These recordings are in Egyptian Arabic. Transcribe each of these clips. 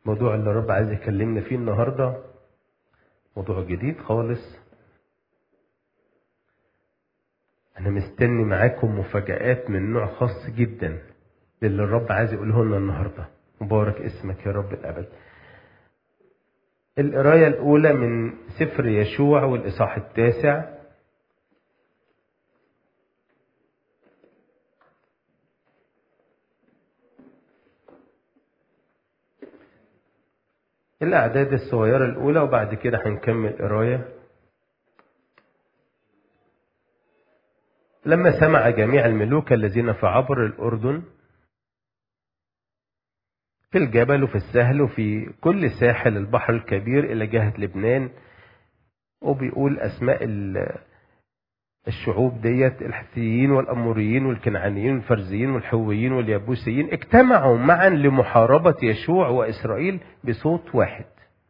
الموضوع اللي الرب عايز يكلمنا فيه النهارده موضوع جديد خالص انا مستني معاكم مفاجآت من نوع خاص جدا للي الرب عايز يقوله لنا النهارده مبارك اسمك يا رب الابد القرايه الاولى من سفر يشوع والاصحاح التاسع الأعداد الصغيرة الأولى وبعد كده هنكمل قراية لما سمع جميع الملوك الذين في عبر الأردن في الجبل وفي السهل وفي كل ساحل البحر الكبير إلى جهة لبنان وبيقول أسماء الشعوب ديت الحثيين والأموريين والكنعانيين والفرزيين والحويين واليابوسيين اجتمعوا معا لمحاربة يشوع وإسرائيل بصوت واحد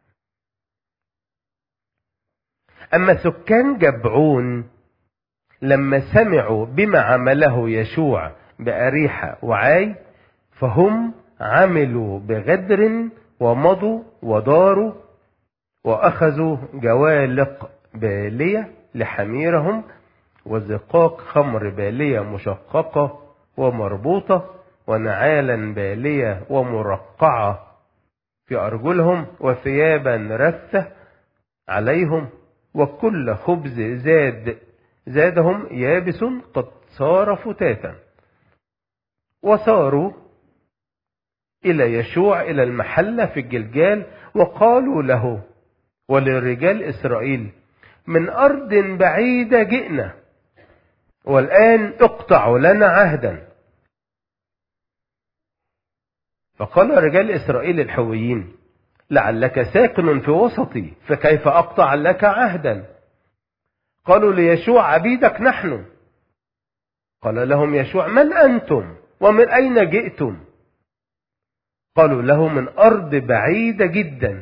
أما سكان جبعون لما سمعوا بما عمله يشوع بأريحة وعاي فهم عملوا بغدر ومضوا وداروا وأخذوا جوالق بالية لحميرهم وزقاق خمر بالية مشققة ومربوطة ونعالا بالية ومرقعة في أرجلهم وثيابا رثة عليهم وكل خبز زاد زادهم يابس قد صار فتاتا وصاروا إلى يشوع إلى المحلة في الجلجال وقالوا له وللرجال إسرائيل من أرض بعيدة جئنا والآن اقطعوا لنا عهدا فقال رجال إسرائيل الحويين لعلك ساكن في وسطي فكيف أقطع لك عهدا قالوا ليشوع عبيدك نحن قال لهم يشوع من أنتم ومن أين جئتم قالوا له من أرض بعيدة جدا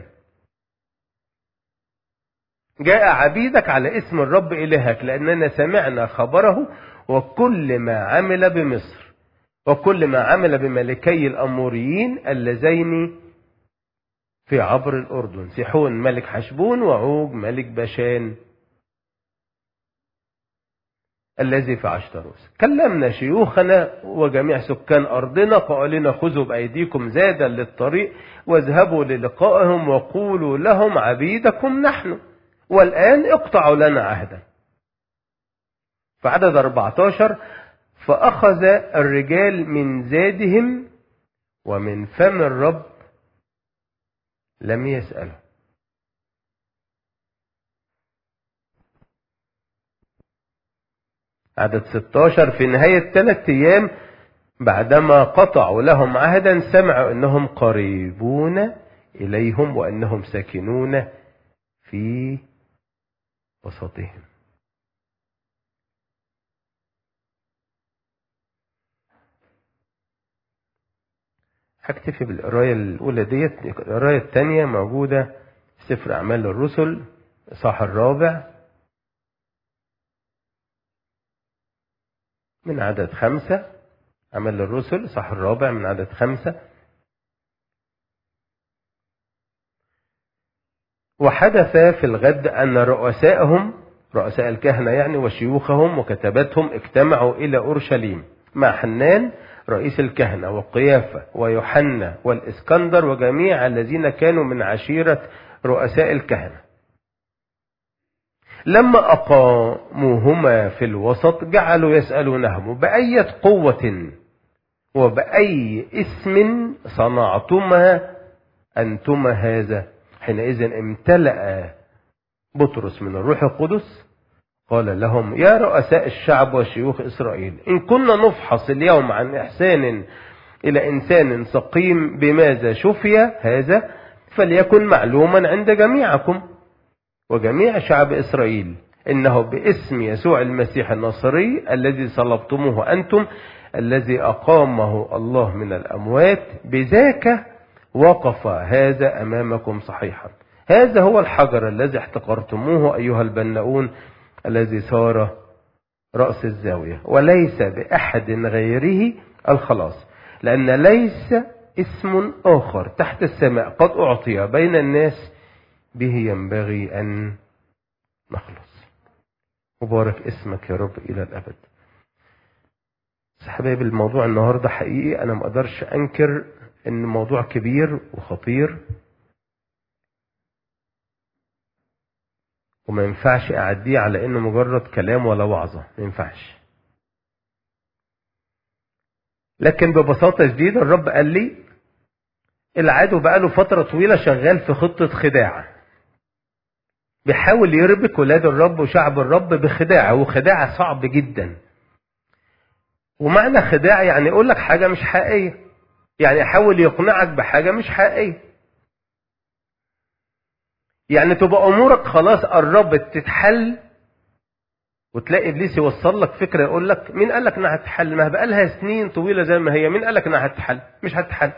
جاء عبيدك على اسم الرب إلهك لأننا سمعنا خبره وكل ما عمل بمصر وكل ما عمل بملكي الأموريين اللذين في عبر الأردن سيحون ملك حشبون وعوج ملك بشان الذي في عشتروس كلمنا شيوخنا وجميع سكان أرضنا فقال لنا خذوا بأيديكم زادا للطريق واذهبوا للقائهم وقولوا لهم عبيدكم نحن والآن اقطعوا لنا عهدا في عدد 14 فأخذ الرجال من زادهم ومن فم الرب لم يسأله عدد 16 في نهاية ثلاثة أيام بعدما قطعوا لهم عهدا سمعوا أنهم قريبون إليهم وأنهم ساكنون في وسطهم هكتفي بالقراية الأولى ديت القراية الثانية موجودة في سفر أعمال الرسل صح الرابع من عدد خمسة أعمال الرسل صح الرابع من عدد خمسة وحدث في الغد أن رؤسائهم رؤساء الكهنة يعني وشيوخهم وكتبتهم اجتمعوا إلى أورشليم مع حنان رئيس الكهنة وقيافة ويوحنا والإسكندر وجميع الذين كانوا من عشيرة رؤساء الكهنة لما أقاموهما في الوسط جعلوا يسألونهم بأية قوة وبأي اسم صنعتما أنتما هذا حينئذ امتلأ بطرس من الروح القدس قال لهم يا رؤساء الشعب وشيوخ إسرائيل إن كنا نفحص اليوم عن إحسان إلى إنسان سقيم بماذا شفي هذا فليكن معلوما عند جميعكم وجميع شعب إسرائيل إنه باسم يسوع المسيح الناصري الذي صلبتموه أنتم الذي أقامه الله من الأموات بذاك وقف هذا أمامكم صحيحا هذا هو الحجر الذي احتقرتموه أيها البناؤون الذي صار رأس الزاوية وليس بأحد غيره الخلاص لأن ليس اسم آخر تحت السماء قد أعطي بين الناس به ينبغي أن نخلص مبارك اسمك يا رب إلى الأبد حبايب الموضوع النهاردة حقيقي أنا ما أقدرش أنكر إن موضوع كبير وخطير وما ينفعش أعديه على إنه مجرد كلام ولا وعظة ما ينفعش لكن ببساطة شديدة الرب قال لي العدو بقاله فترة طويلة شغال في خطة خداع بيحاول يربك ولاد الرب وشعب الرب بخداع وخداع صعب جدا ومعنى خداع يعني يقول لك حاجة مش حقيقية يعني يحاول يقنعك بحاجة مش حقيقية يعني تبقى امورك خلاص قربت تتحل وتلاقي ابليس يوصل لك فكره يقول لك مين قال لك انها هتتحل ما بقى لها سنين طويله زي ما هي مين قال لك انها هتتحل مش هتتحل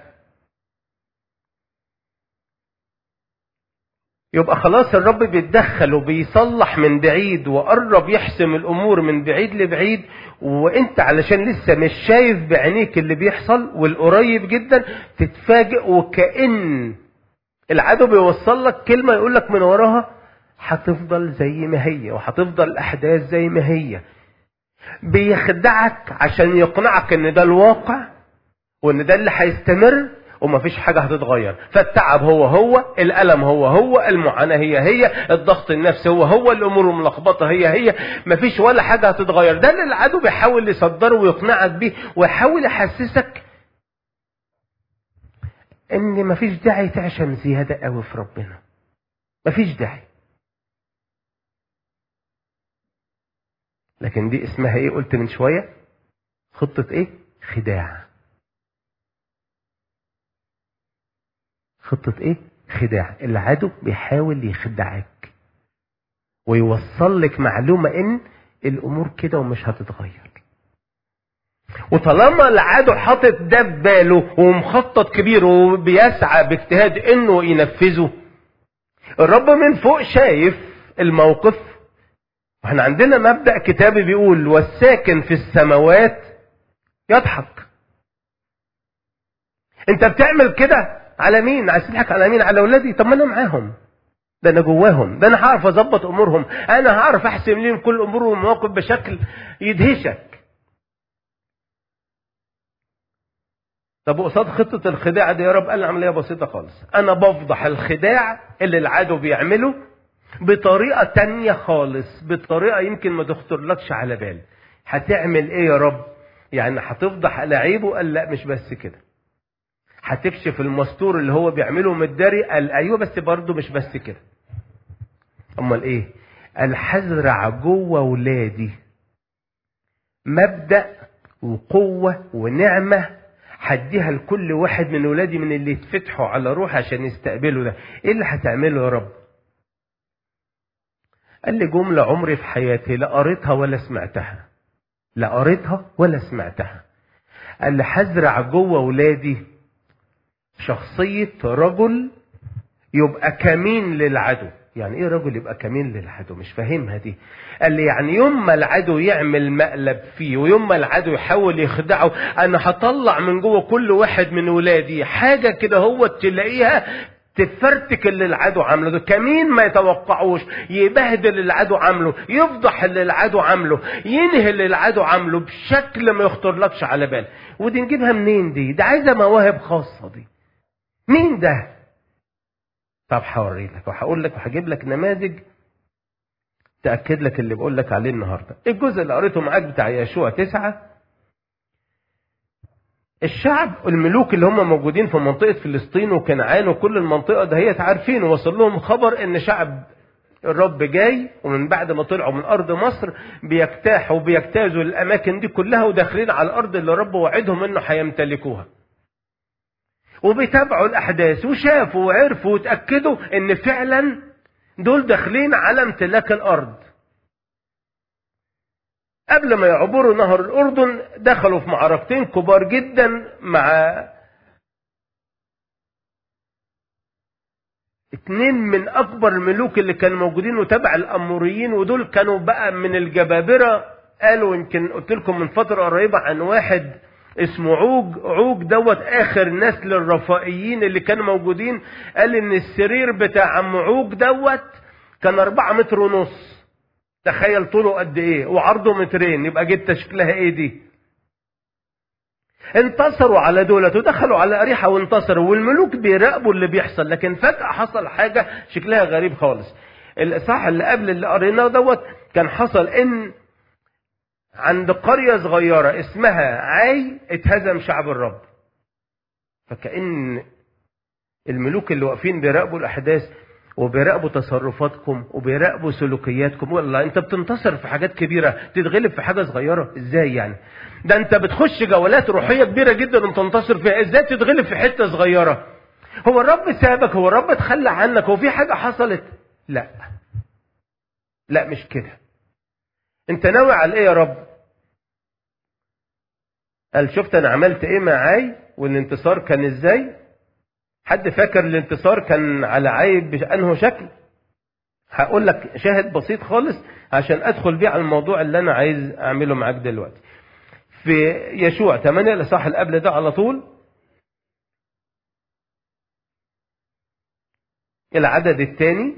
يبقى خلاص الرب بيتدخل وبيصلح من بعيد وقرب يحسم الامور من بعيد لبعيد وانت علشان لسه مش شايف بعينيك اللي بيحصل والقريب جدا تتفاجئ وكأن العدو بيوصل لك كلمة يقول لك من وراها هتفضل زي ما هي وهتفضل الأحداث زي ما هي بيخدعك عشان يقنعك ان ده الواقع وان ده اللي هيستمر ومفيش حاجة هتتغير فالتعب هو هو الألم هو هو المعاناة هي هي الضغط النفسي هو هو الأمور الملخبطة هي هي مفيش ولا حاجة هتتغير ده اللي العدو بيحاول يصدره ويقنعك بيه ويحاول يحسسك ان مفيش داعي تعشم زيادة قوي في ربنا مفيش داعي لكن دي اسمها ايه قلت من شوية خطة ايه خداع خطة ايه خداع العدو بيحاول يخدعك ويوصل لك معلومة ان الامور كده ومش هتتغير وطالما العدو حاطط ده في باله ومخطط كبير وبيسعى باجتهاد انه ينفذه الرب من فوق شايف الموقف واحنا عندنا مبدأ كتابي بيقول والساكن في السماوات يضحك انت بتعمل كده على مين عايز تضحك على مين على اولادي طب ما انا معاهم ده انا جواهم ده انا هعرف اظبط امورهم انا هعرف احسم لهم كل امور والمواقف بشكل يدهشك طب قصاد خطة الخداع دي يا رب قال عملية بسيطة خالص أنا بفضح الخداع اللي العدو بيعمله بطريقة تانية خالص بطريقة يمكن ما تخطرلكش على بال هتعمل ايه يا رب يعني هتفضح لعيبه قال لا مش بس كده هتكشف المستور اللي هو بيعمله متداري قال ايوه بس برضه مش بس كده امال ايه قال هزرع جوه ولادي مبدأ وقوة ونعمة هديها لكل واحد من ولادي من اللي يتفتحوا على روح عشان يستقبلوا ده ايه اللي هتعمله يا رب قال لي جملة عمري في حياتي لا قريتها ولا سمعتها لا قريتها ولا سمعتها قال لي هزرع جوه ولادي شخصية رجل يبقى كمين للعدو يعني ايه رجل يبقى كمين للعدو مش فاهمها دي قال لي يعني يوم ما العدو يعمل مقلب فيه ويوم ما العدو يحاول يخدعه انا هطلع من جوه كل واحد من ولادي حاجة كده هو تلاقيها تفرتك اللي العدو عامله ده كمين ما يتوقعوش يبهدل اللي العدو عامله يفضح اللي العدو عامله ينهي اللي العدو عامله بشكل ما يخطرلكش على بال ودي نجيبها منين دي ده عايزه مواهب خاصه دي مين ده طب هوري لك وهقول لك وهجيب لك نماذج تأكد لك اللي بقول لك عليه النهارده الجزء اللي قريته معاك بتاع يشوع تسعة الشعب الملوك اللي هم موجودين في منطقة فلسطين وكنعان وكل المنطقة دهيت عارفين وصل لهم خبر ان شعب الرب جاي ومن بعد ما طلعوا من ارض مصر بيجتاحوا وبيجتازوا الاماكن دي كلها وداخلين على الارض اللي الرب وعدهم انه هيمتلكوها وبيتابعوا الاحداث وشافوا وعرفوا وتاكدوا ان فعلا دول داخلين على امتلاك الارض قبل ما يعبروا نهر الأردن دخلوا في معركتين كبار جدا مع اتنين من أكبر الملوك اللي كانوا موجودين وتبع الأموريين ودول كانوا بقى من الجبابرة قالوا يمكن قلت لكم من فترة قريبة عن واحد اسمه عوج عوج دوت اخر نسل الرفائيين اللي كانوا موجودين قال ان السرير بتاع عم عوج دوت كان أربعة متر ونص تخيل طوله قد ايه وعرضه مترين يبقى جبت شكلها ايه دي انتصروا على دولت ودخلوا على أريحة وانتصروا والملوك بيراقبوا اللي بيحصل لكن فجأة حصل حاجة شكلها غريب خالص الإصحاح اللي قبل اللي قريناه دوت كان حصل إن عند قرية صغيرة اسمها عاي اتهزم شعب الرب فكأن الملوك اللي واقفين بيراقبوا الأحداث وبيراقبوا تصرفاتكم وبيراقبوا سلوكياتكم والله انت بتنتصر في حاجات كبيرة تتغلب في حاجة صغيرة ازاي يعني ده انت بتخش جولات روحية كبيرة جدا وتنتصر فيها ازاي تتغلب في حتة صغيرة هو الرب سابك هو الرب اتخلى عنك هو في حاجة حصلت لا لا مش كده انت ناوي على ايه يا رب قال شفت انا عملت ايه معاي والانتصار كان ازاي حد فاكر الانتصار كان على عيب بأنه شكل هقول لك شاهد بسيط خالص عشان ادخل بيه على الموضوع اللي انا عايز اعمله معاك دلوقتي في يشوع 8 الاصحاح اللي قبل ده على طول العدد الثاني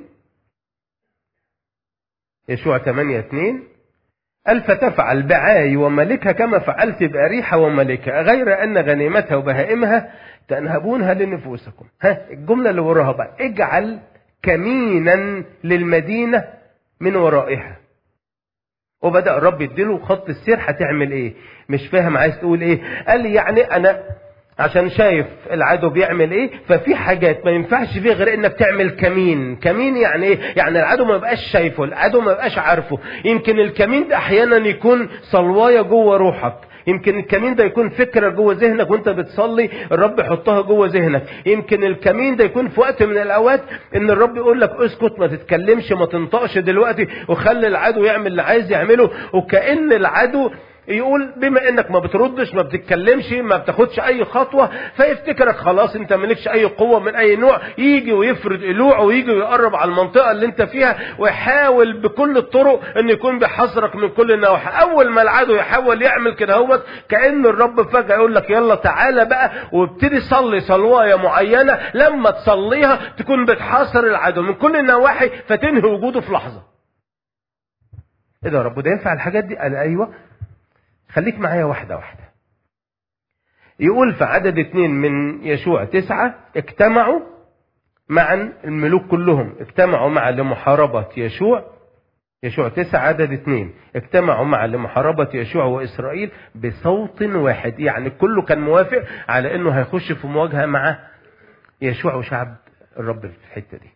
يشوع 8 2 قال فتفعل بعاي وملكها كما فعلت بأريحة وملكها غير أن غنيمتها وبهائمها تنهبونها لنفوسكم ها الجملة اللي وراها بقى اجعل كمينا للمدينة من ورائها وبدأ الرب يديله خط السير هتعمل ايه مش فاهم عايز تقول ايه قال لي يعني انا عشان شايف العدو بيعمل ايه ففي حاجات ما ينفعش فيها غير انك تعمل كمين كمين يعني ايه يعني العدو ما يبقاش شايفه العدو ما يبقاش عارفه يمكن الكمين ده احيانا يكون صلوايه جوه روحك يمكن الكمين ده يكون فكرة جوه ذهنك وانت بتصلي الرب يحطها جوه ذهنك يمكن الكمين ده يكون في وقت من الاوقات ان الرب يقول لك اسكت ما تتكلمش ما تنطقش دلوقتي وخلي العدو يعمل اللي عايز يعمله وكأن العدو يقول بما انك ما بتردش ما بتتكلمش ما بتاخدش اي خطوة فيفتكرك خلاص انت مالكش اي قوة من اي نوع يجي ويفرد قلوعه ويجي ويقرب على المنطقة اللي انت فيها ويحاول بكل الطرق ان يكون بيحصرك من كل النواحي اول ما العدو يحاول يعمل كده هوت كأن الرب فجأة يقول لك يلا تعالى بقى وابتدي صلي صلواية معينة لما تصليها تكون بتحاصر العدو من كل النواحي فتنهي وجوده في لحظة ايه ده يا رب ده ينفع الحاجات دي قال ايوه خليك معايا واحدة واحدة يقول في عدد اتنين من يشوع تسعة اجتمعوا معا الملوك كلهم اجتمعوا معا لمحاربة يشوع يشوع تسعة عدد اتنين اجتمعوا معا لمحاربة يشوع وإسرائيل بصوت واحد يعني كله كان موافق على انه هيخش في مواجهة مع يشوع وشعب الرب في الحتة دي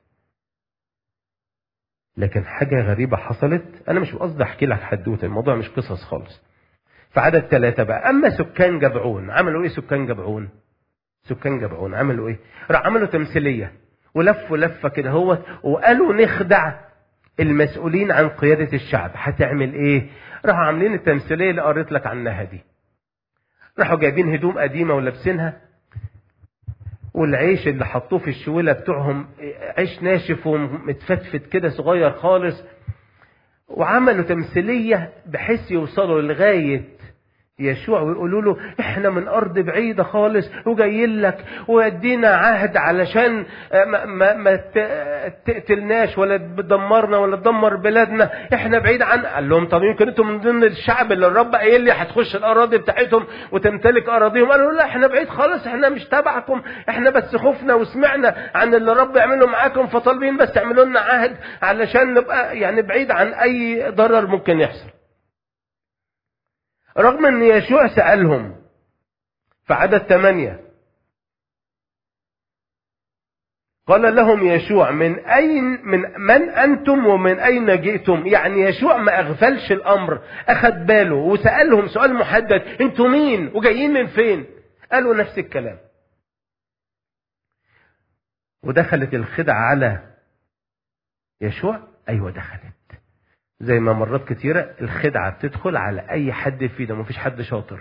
لكن حاجة غريبة حصلت أنا مش قصدي أحكي لك حدوتة الموضوع مش قصص خالص في عدد ثلاثة بقى أما سكان جبعون عملوا إيه سكان جبعون سكان جبعون عملوا إيه راح عملوا تمثيلية ولفوا لفة كده هو وقالوا نخدع المسؤولين عن قيادة الشعب هتعمل إيه راحوا عاملين التمثيلية اللي قريت لك عنها دي راحوا جايبين هدوم قديمة ولابسينها والعيش اللي حطوه في الشويلة بتوعهم عيش ناشف ومتفتفت كده صغير خالص وعملوا تمثيلية بحيث يوصلوا لغاية يشوع ويقولوا له احنا من ارض بعيدة خالص وجايين لك ويدينا عهد علشان ما, ما, ما تقتلناش ولا تدمرنا ولا تدمر بلادنا احنا بعيد عن قال لهم طب يمكن انتم من ضمن الشعب اللي الرب قايل لي هتخش الاراضي بتاعتهم وتمتلك اراضيهم قالوا لا احنا بعيد خالص احنا مش تبعكم احنا بس خفنا وسمعنا عن اللي الرب يعمله معاكم فطالبين بس تعملوا لنا عهد علشان نبقى يعني بعيد عن اي ضرر ممكن يحصل رغم ان يشوع سألهم في عدد ثمانية قال لهم يشوع من أين من من أنتم ومن أين جئتم يعني يشوع ما أغفلش الأمر أخذ باله وسألهم سؤال محدد أنتم مين وجايين من فين قالوا نفس الكلام ودخلت الخدعة على يشوع أيوة دخلت زي ما مرات كتيرة الخدعة بتدخل على أي حد فينا مفيش حد شاطر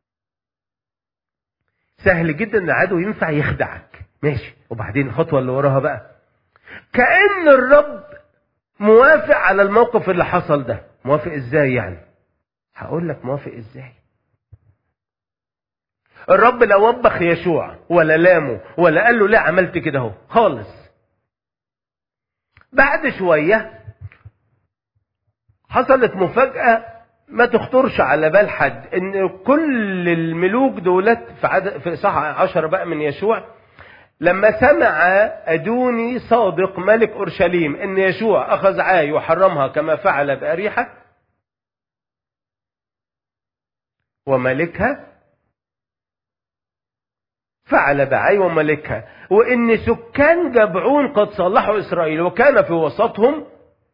سهل جدا ان العدو ينفع يخدعك ماشي وبعدين الخطوة اللي وراها بقى كأن الرب موافق على الموقف اللي حصل ده موافق ازاي يعني هقول لك موافق ازاي الرب لا وبخ يشوع ولا لامه ولا قال له لا عملت كده اهو خالص بعد شوية حصلت مفاجأة ما تخطرش على بال حد ان كل الملوك دولت في, عدد في صح عشر بقى من يشوع لما سمع أدوني صادق ملك أورشليم إن يشوع أخذ عاي وحرمها كما فعل بأريحة وملكها فعل بعاي وملكها وإن سكان جبعون قد صلحوا إسرائيل وكان في وسطهم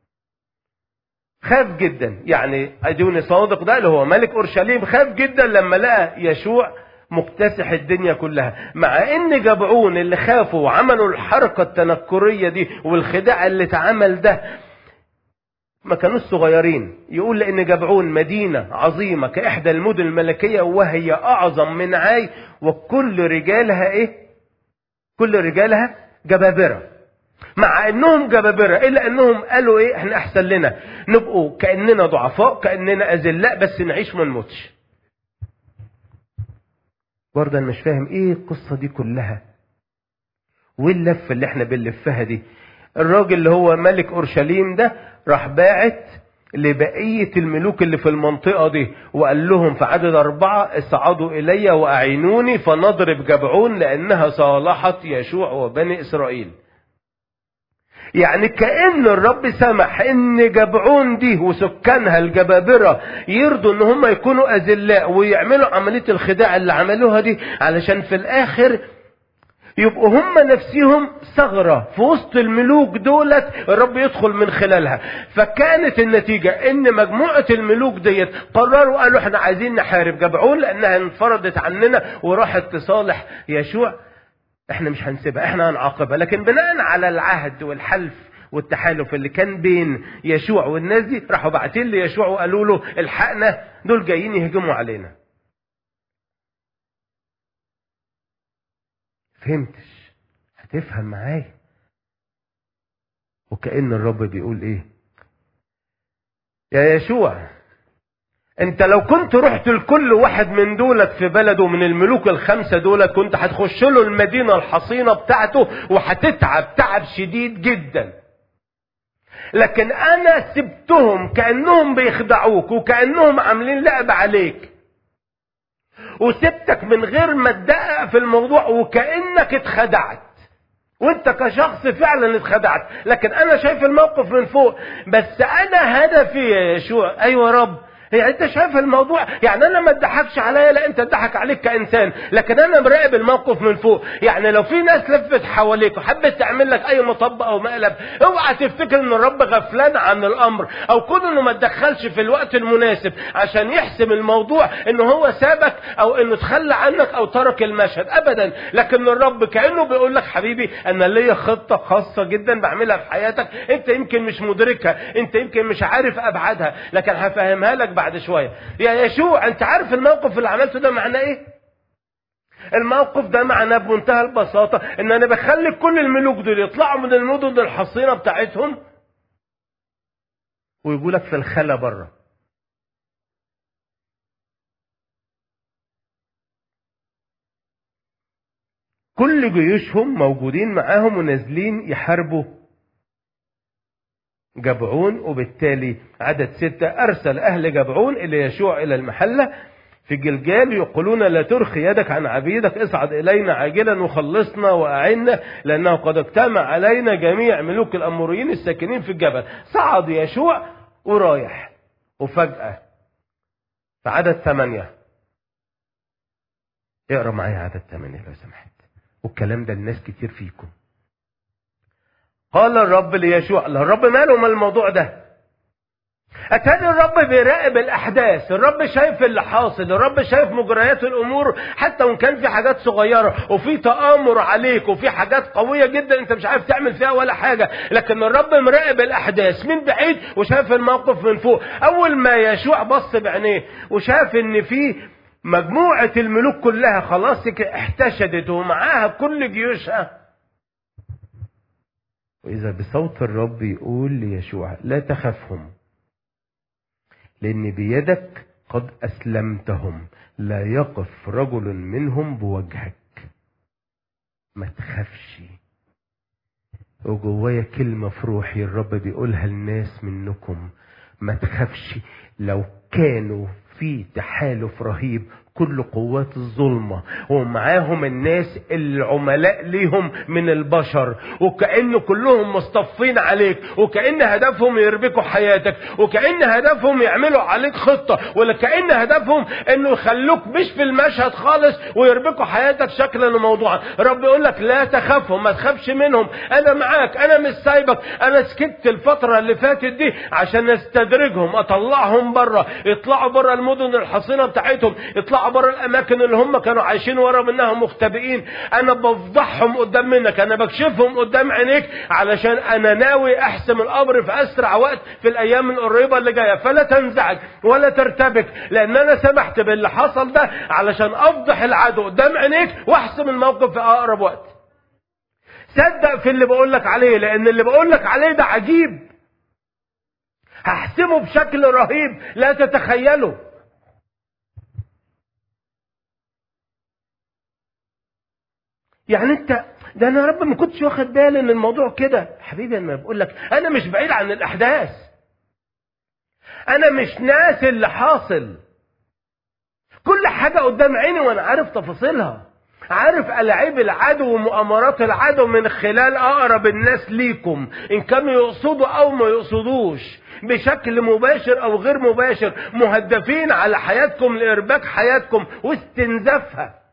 خاف جدا يعني أدوني صادق ده اللي هو ملك أورشليم خاف جدا لما لقى يشوع مكتسح الدنيا كلها مع ان جبعون اللي خافوا وعملوا الحركة التنكرية دي والخداع اللي اتعمل ده ما كانوش صغيرين يقول لان جبعون مدينة عظيمة كاحدى المدن الملكية وهي اعظم من عاي وكل رجالها ايه كل رجالها جبابرة مع انهم جبابرة الا انهم قالوا ايه احنا احسن لنا نبقوا كاننا ضعفاء كاننا اذلاء بس نعيش ما نموتش برضه انا مش فاهم ايه القصة دي كلها وايه اللفة اللي احنا بنلفها دي الراجل اللي هو ملك اورشليم ده راح باعت لبقية الملوك اللي في المنطقة دي وقال لهم في عدد أربعة اصعدوا إلي وأعينوني فنضرب جبعون لأنها صالحت يشوع وبني إسرائيل يعني كأن الرب سمح ان جبعون دي وسكانها الجبابرة يرضوا ان هم يكونوا اذلاء ويعملوا عملية الخداع اللي عملوها دي علشان في الاخر يبقوا هم نفسهم ثغرة في وسط الملوك دولت الرب يدخل من خلالها فكانت النتيجة ان مجموعة الملوك ديت قرروا قالوا احنا عايزين نحارب جبعون لانها انفرضت عننا وراحت تصالح يشوع احنا مش هنسيبها احنا هنعاقبها لكن بناء على العهد والحلف والتحالف اللي كان بين يشوع والناس دي راحوا باعتين ليشوع وقالوا له الحقنا دول جايين يهجموا علينا فهمتش هتفهم معايا وكأن الرب بيقول ايه يا يشوع انت لو كنت رحت لكل واحد من دولت في بلده من الملوك الخمسة دولت كنت هتخش له المدينة الحصينة بتاعته وهتتعب تعب شديد جدا لكن انا سبتهم كأنهم بيخدعوك وكأنهم عاملين لعب عليك وسبتك من غير ما تدقق في الموضوع وكأنك اتخدعت وانت كشخص فعلا اتخدعت لكن انا شايف الموقف من فوق بس انا هدفي يا يشوع ايوه رب يعني انت شايف الموضوع يعني انا ما اتضحكش عليا لا انت اتضحك عليك كانسان لكن انا مراقب الموقف من فوق يعني لو في ناس لفت حواليك وحبت تعمل لك اي مطب او مقلب اوعى تفتكر ان الرب غفلان عن الامر او كون انه ما تدخلش في الوقت المناسب عشان يحسم الموضوع ان هو سابك او انه تخلى عنك او ترك المشهد ابدا لكن الرب كانه بيقول لك حبيبي انا ليا خطه خاصه جدا بعملها في حياتك انت يمكن مش مدركها انت يمكن مش عارف ابعادها لكن هفهمها لك بعد شوية يا يشوع انت عارف الموقف اللي عملته ده معناه ايه الموقف ده معناه بمنتهى البساطة ان انا بخلي كل الملوك دول يطلعوا من المدن الحصينة بتاعتهم ويجوا لك في الخلا بره كل جيوشهم موجودين معاهم ونازلين يحاربوا جبعون وبالتالي عدد ستة أرسل أهل جبعون إلى يشوع إلى المحلة في جلجال يقولون لا ترخي يدك عن عبيدك اصعد إلينا عاجلا وخلصنا وأعنا لأنه قد اجتمع علينا جميع ملوك الأموريين الساكنين في الجبل صعد يشوع ورايح وفجأة في عدد ثمانية اقرا معايا عدد ثمانية لو سمحت والكلام ده الناس كتير فيكم قال الرب ليشوع لا الرب ماله من الموضوع ده أتاني الرب بيراقب الأحداث الرب شايف اللي حاصل الرب شايف مجريات الأمور حتى وإن كان في حاجات صغيرة وفي تآمر عليك وفي حاجات قوية جدا أنت مش عارف تعمل فيها ولا حاجة لكن الرب مراقب الأحداث من بعيد وشايف الموقف من فوق أول ما يشوع بص بعينيه وشاف إن في مجموعة الملوك كلها خلاص احتشدت ومعاها كل جيوشها وإذا بصوت الرب يقول ليشوع لا تخافهم لأن بيدك قد أسلمتهم لا يقف رجل منهم بوجهك ما تخافش وجوايا كلمة في روحي الرب بيقولها الناس منكم ما تخافش لو كانوا في تحالف رهيب كل قوات الظلمة ومعاهم الناس العملاء ليهم من البشر وكأن كلهم مصطفين عليك وكأن هدفهم يربكوا حياتك وكأن هدفهم يعملوا عليك خطة ولا كأن هدفهم انه يخلوك مش في المشهد خالص ويربكوا حياتك شكلا وموضوعا رب يقول لك لا تخافهم ما تخافش منهم انا معاك انا مش سايبك انا سكت الفترة اللي فاتت دي عشان استدرجهم اطلعهم بره يطلعوا بره المدن الحصينة بتاعتهم يطلعوا بره الاماكن اللي هم كانوا عايشين ورا منها مختبئين انا بفضحهم قدام منك انا بكشفهم قدام عينيك علشان انا ناوي احسم الامر في اسرع وقت في الايام القريبه اللي جايه فلا تنزعج ولا ترتبك لان انا سمحت باللي حصل ده علشان افضح العدو قدام عينيك واحسم الموقف في اقرب وقت صدق في اللي بقول لك عليه لان اللي بقول لك عليه ده عجيب هحسمه بشكل رهيب لا تتخيله يعني انت ده انا يا رب ما كنتش واخد بالي ان الموضوع كده حبيبي انا بقول لك انا مش بعيد عن الاحداث انا مش ناسي اللي حاصل كل حاجة قدام عيني وانا عارف تفاصيلها عارف ألعاب العدو ومؤامرات العدو من خلال أقرب الناس ليكم إن كانوا يقصدوا أو ما يقصدوش بشكل مباشر أو غير مباشر مهدفين على حياتكم لإرباك حياتكم واستنزافها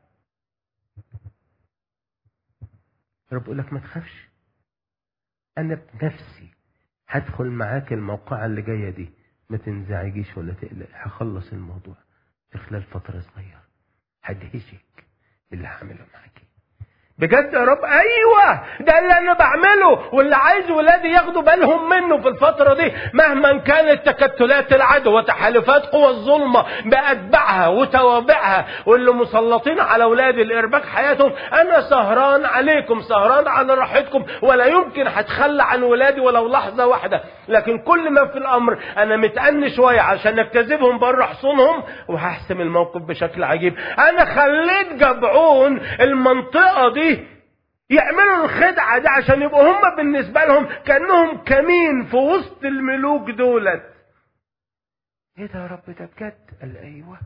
رب يقول لك ما تخافش انا بنفسي هدخل معاك الموقعة اللي جاية دي ما تنزعجيش ولا تقلق هخلص الموضوع في خلال فترة صغيرة هدهشك باللي هعمله معاكي بجد يا رب ايوه ده اللي انا بعمله واللي عايز ولادي ياخدوا بالهم منه في الفتره دي مهما كانت تكتلات العدو وتحالفات قوى الظلمه باتباعها وتوابعها واللي مسلطين على ولادي لارباك حياتهم انا سهران عليكم سهران على راحتكم ولا يمكن هتخلى عن ولادي ولو لحظه واحده لكن كل ما في الامر انا متأني شويه عشان اجتذبهم بره حصونهم وهحسم الموقف بشكل عجيب انا خليت جبعون المنطقه دي يعملوا الخدعة دي عشان يبقوا هم بالنسبة لهم كأنهم كمين في وسط الملوك دولت ايه ده يا رب ده بجد قال ايوه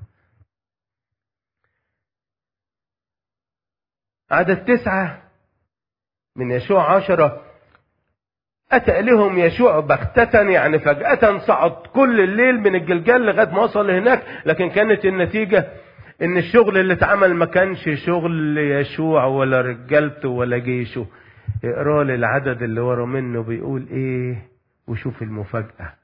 عدد تسعة من يشوع عشرة أتى إليهم يشوع بغتة يعني فجأة صعد كل الليل من الجلجال لغاية ما وصل هناك لكن كانت النتيجة ان الشغل اللي اتعمل ما كانش شغل يشوع ولا رجالته ولا جيشه اقرا لي العدد اللي ورا منه بيقول ايه وشوف المفاجأة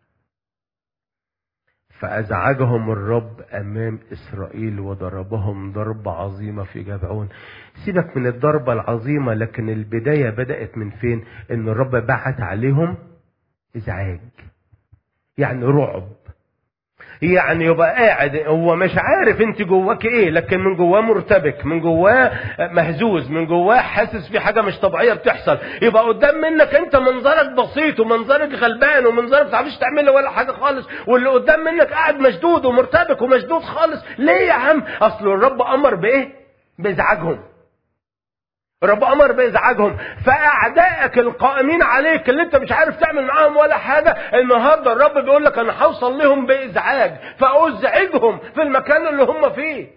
فأزعجهم الرب أمام إسرائيل وضربهم ضربة عظيمة في جبعون سيبك من الضربة العظيمة لكن البداية بدأت من فين إن الرب بعت عليهم إزعاج يعني رعب يعني يبقى قاعد هو مش عارف انت جواك ايه لكن من جواه مرتبك من جواه مهزوز من جواه حاسس في حاجه مش طبيعيه بتحصل يبقى قدام منك انت منظرك بسيط ومنظرك غلبان ومنظرك ما تعرفش تعمل ولا حاجه خالص واللي قدام منك قاعد مشدود ومرتبك ومشدود خالص ليه يا عم اصل الرب امر بايه بازعاجهم رب امر بازعاجهم فاعدائك القائمين عليك اللي انت مش عارف تعمل معاهم ولا حاجه النهارده الرب بيقول لك انا هوصل لهم بازعاج فازعجهم في المكان اللي هم فيه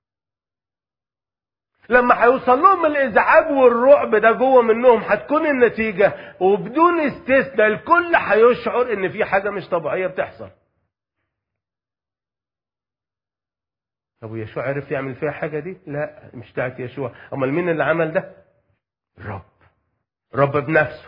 لما هيوصل لهم الازعاج والرعب ده جوه منهم هتكون النتيجه وبدون استثناء الكل هيشعر ان في حاجه مش طبيعيه بتحصل طب يشوع عرف يعمل فيها حاجة دي؟ لا مش بتاعت يشوع، أمال مين اللي عمل ده؟ الرب. رب بنفسه.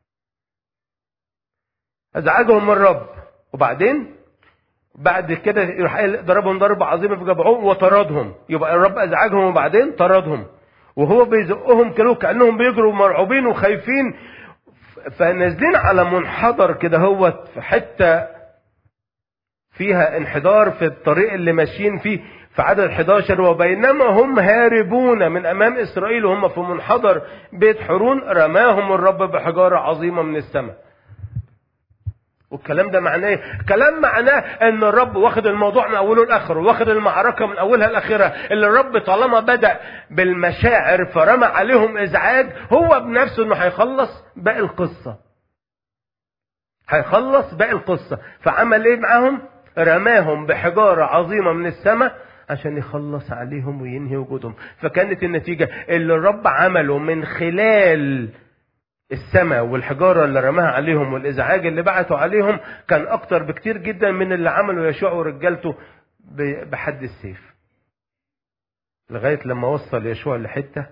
أزعجهم الرب، وبعدين بعد كده يروح قايل ضربهم ضربة عظيمة في جبعهم وطردهم، يبقى الرب أزعجهم وبعدين طردهم. وهو بيزقهم كانوا كأنهم بيجروا مرعوبين وخايفين فنازلين على منحدر كده هو في حتة فيها انحدار في الطريق اللي ماشيين فيه في عدد 11 وبينما هم هاربون من امام اسرائيل وهم في منحدر بيت حرون رماهم الرب بحجاره عظيمه من السماء. والكلام ده معناه ايه؟ كلام معناه ان الرب واخد الموضوع من اوله لاخره واخد المعركه من اولها لاخرها اللي الرب طالما بدا بالمشاعر فرمى عليهم ازعاج هو بنفسه انه هيخلص باقي القصه هيخلص باقي القصه فعمل ايه معاهم رماهم بحجاره عظيمه من السماء عشان يخلص عليهم وينهي وجودهم فكانت النتيجه اللي الرب عمله من خلال السماء والحجارة اللي رماها عليهم والإزعاج اللي بعتوا عليهم كان أكتر بكتير جدا من اللي عمله يشوع ورجالته بحد السيف لغاية لما وصل يشوع لحتة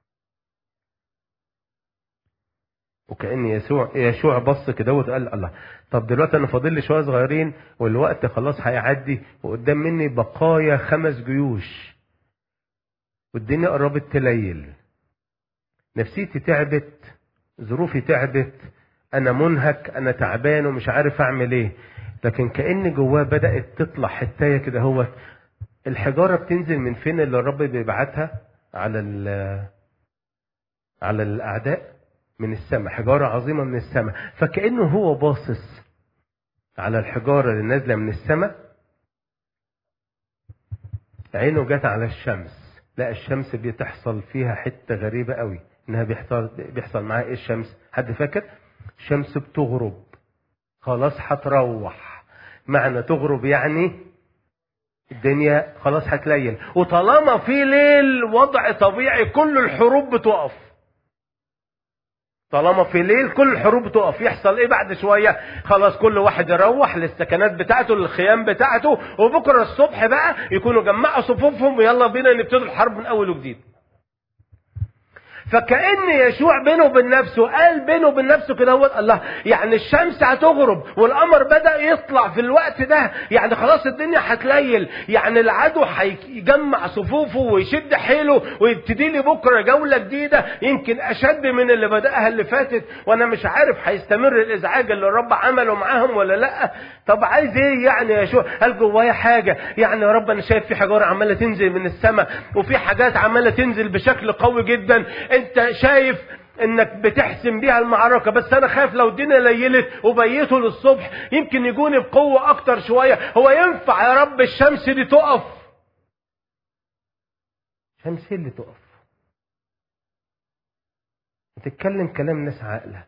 وكأن يسوع يشوع بص كده وقال الله طب دلوقتي أنا فاضل لي شوية صغيرين والوقت خلاص هيعدي وقدام مني بقايا خمس جيوش والدنيا قربت تليل نفسيتي تعبت ظروفي تعبت انا منهك انا تعبان ومش عارف اعمل ايه لكن كان جواه بدات تطلع حتايه كده هو الحجاره بتنزل من فين اللي الرب بيبعتها على على الاعداء من السماء حجاره عظيمه من السماء فكانه هو باصص على الحجاره اللي نازله من السماء عينه جت على الشمس لا الشمس بتحصل فيها حته غريبه قوي انها بيحصل بيحصل معاها ايه الشمس حد فاكر الشمس بتغرب خلاص هتروح معنى تغرب يعني الدنيا خلاص هتليل وطالما في ليل وضع طبيعي كل الحروب بتقف طالما في ليل كل الحروب بتقف يحصل ايه بعد شوية خلاص كل واحد يروح للسكنات بتاعته للخيام بتاعته وبكرة الصبح بقى يكونوا جمعوا صفوفهم ويلا بينا نبتدي الحرب من اول وجديد فكأن يشوع بينه وبين نفسه قال بينه وبين نفسه كده هو الله يعني الشمس هتغرب والقمر بدأ يطلع في الوقت ده يعني خلاص الدنيا هتليل يعني العدو هيجمع صفوفه ويشد حيله ويبتدي لي بكره جولة جديدة يمكن أشد من اللي بدأها اللي فاتت وأنا مش عارف هيستمر الإزعاج اللي الرب عمله معاهم ولا لأ طب عايز إيه يعني يا شو قال جوايا حاجة يعني يا رب أنا شايف في حجارة عمالة تنزل من السماء وفي حاجات عمالة تنزل بشكل قوي جدا انت شايف انك بتحسم بيها المعركة بس انا خايف لو الدنيا ليلت وبيته للصبح يمكن يجوني بقوة اكتر شوية هو ينفع يا رب الشمس دي تقف شمس اللي تقف تتكلم كلام ناس عاقلة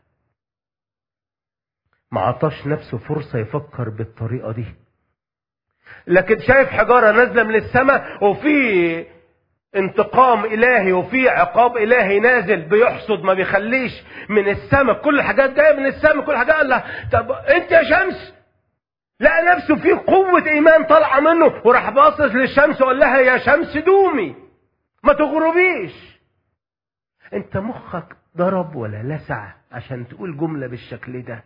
ما عطاش نفسه فرصة يفكر بالطريقة دي لكن شايف حجارة نازلة من السماء وفي انتقام الهي وفي عقاب الهي نازل بيحصد ما بيخليش من السماء كل الحاجات جايه من السماء كل حاجه قال لها طب انت يا شمس لقى نفسه في قوة إيمان طالعة منه وراح باصص للشمس وقال لها يا شمس دومي ما تغربيش أنت مخك ضرب ولا لسع عشان تقول جملة بالشكل ده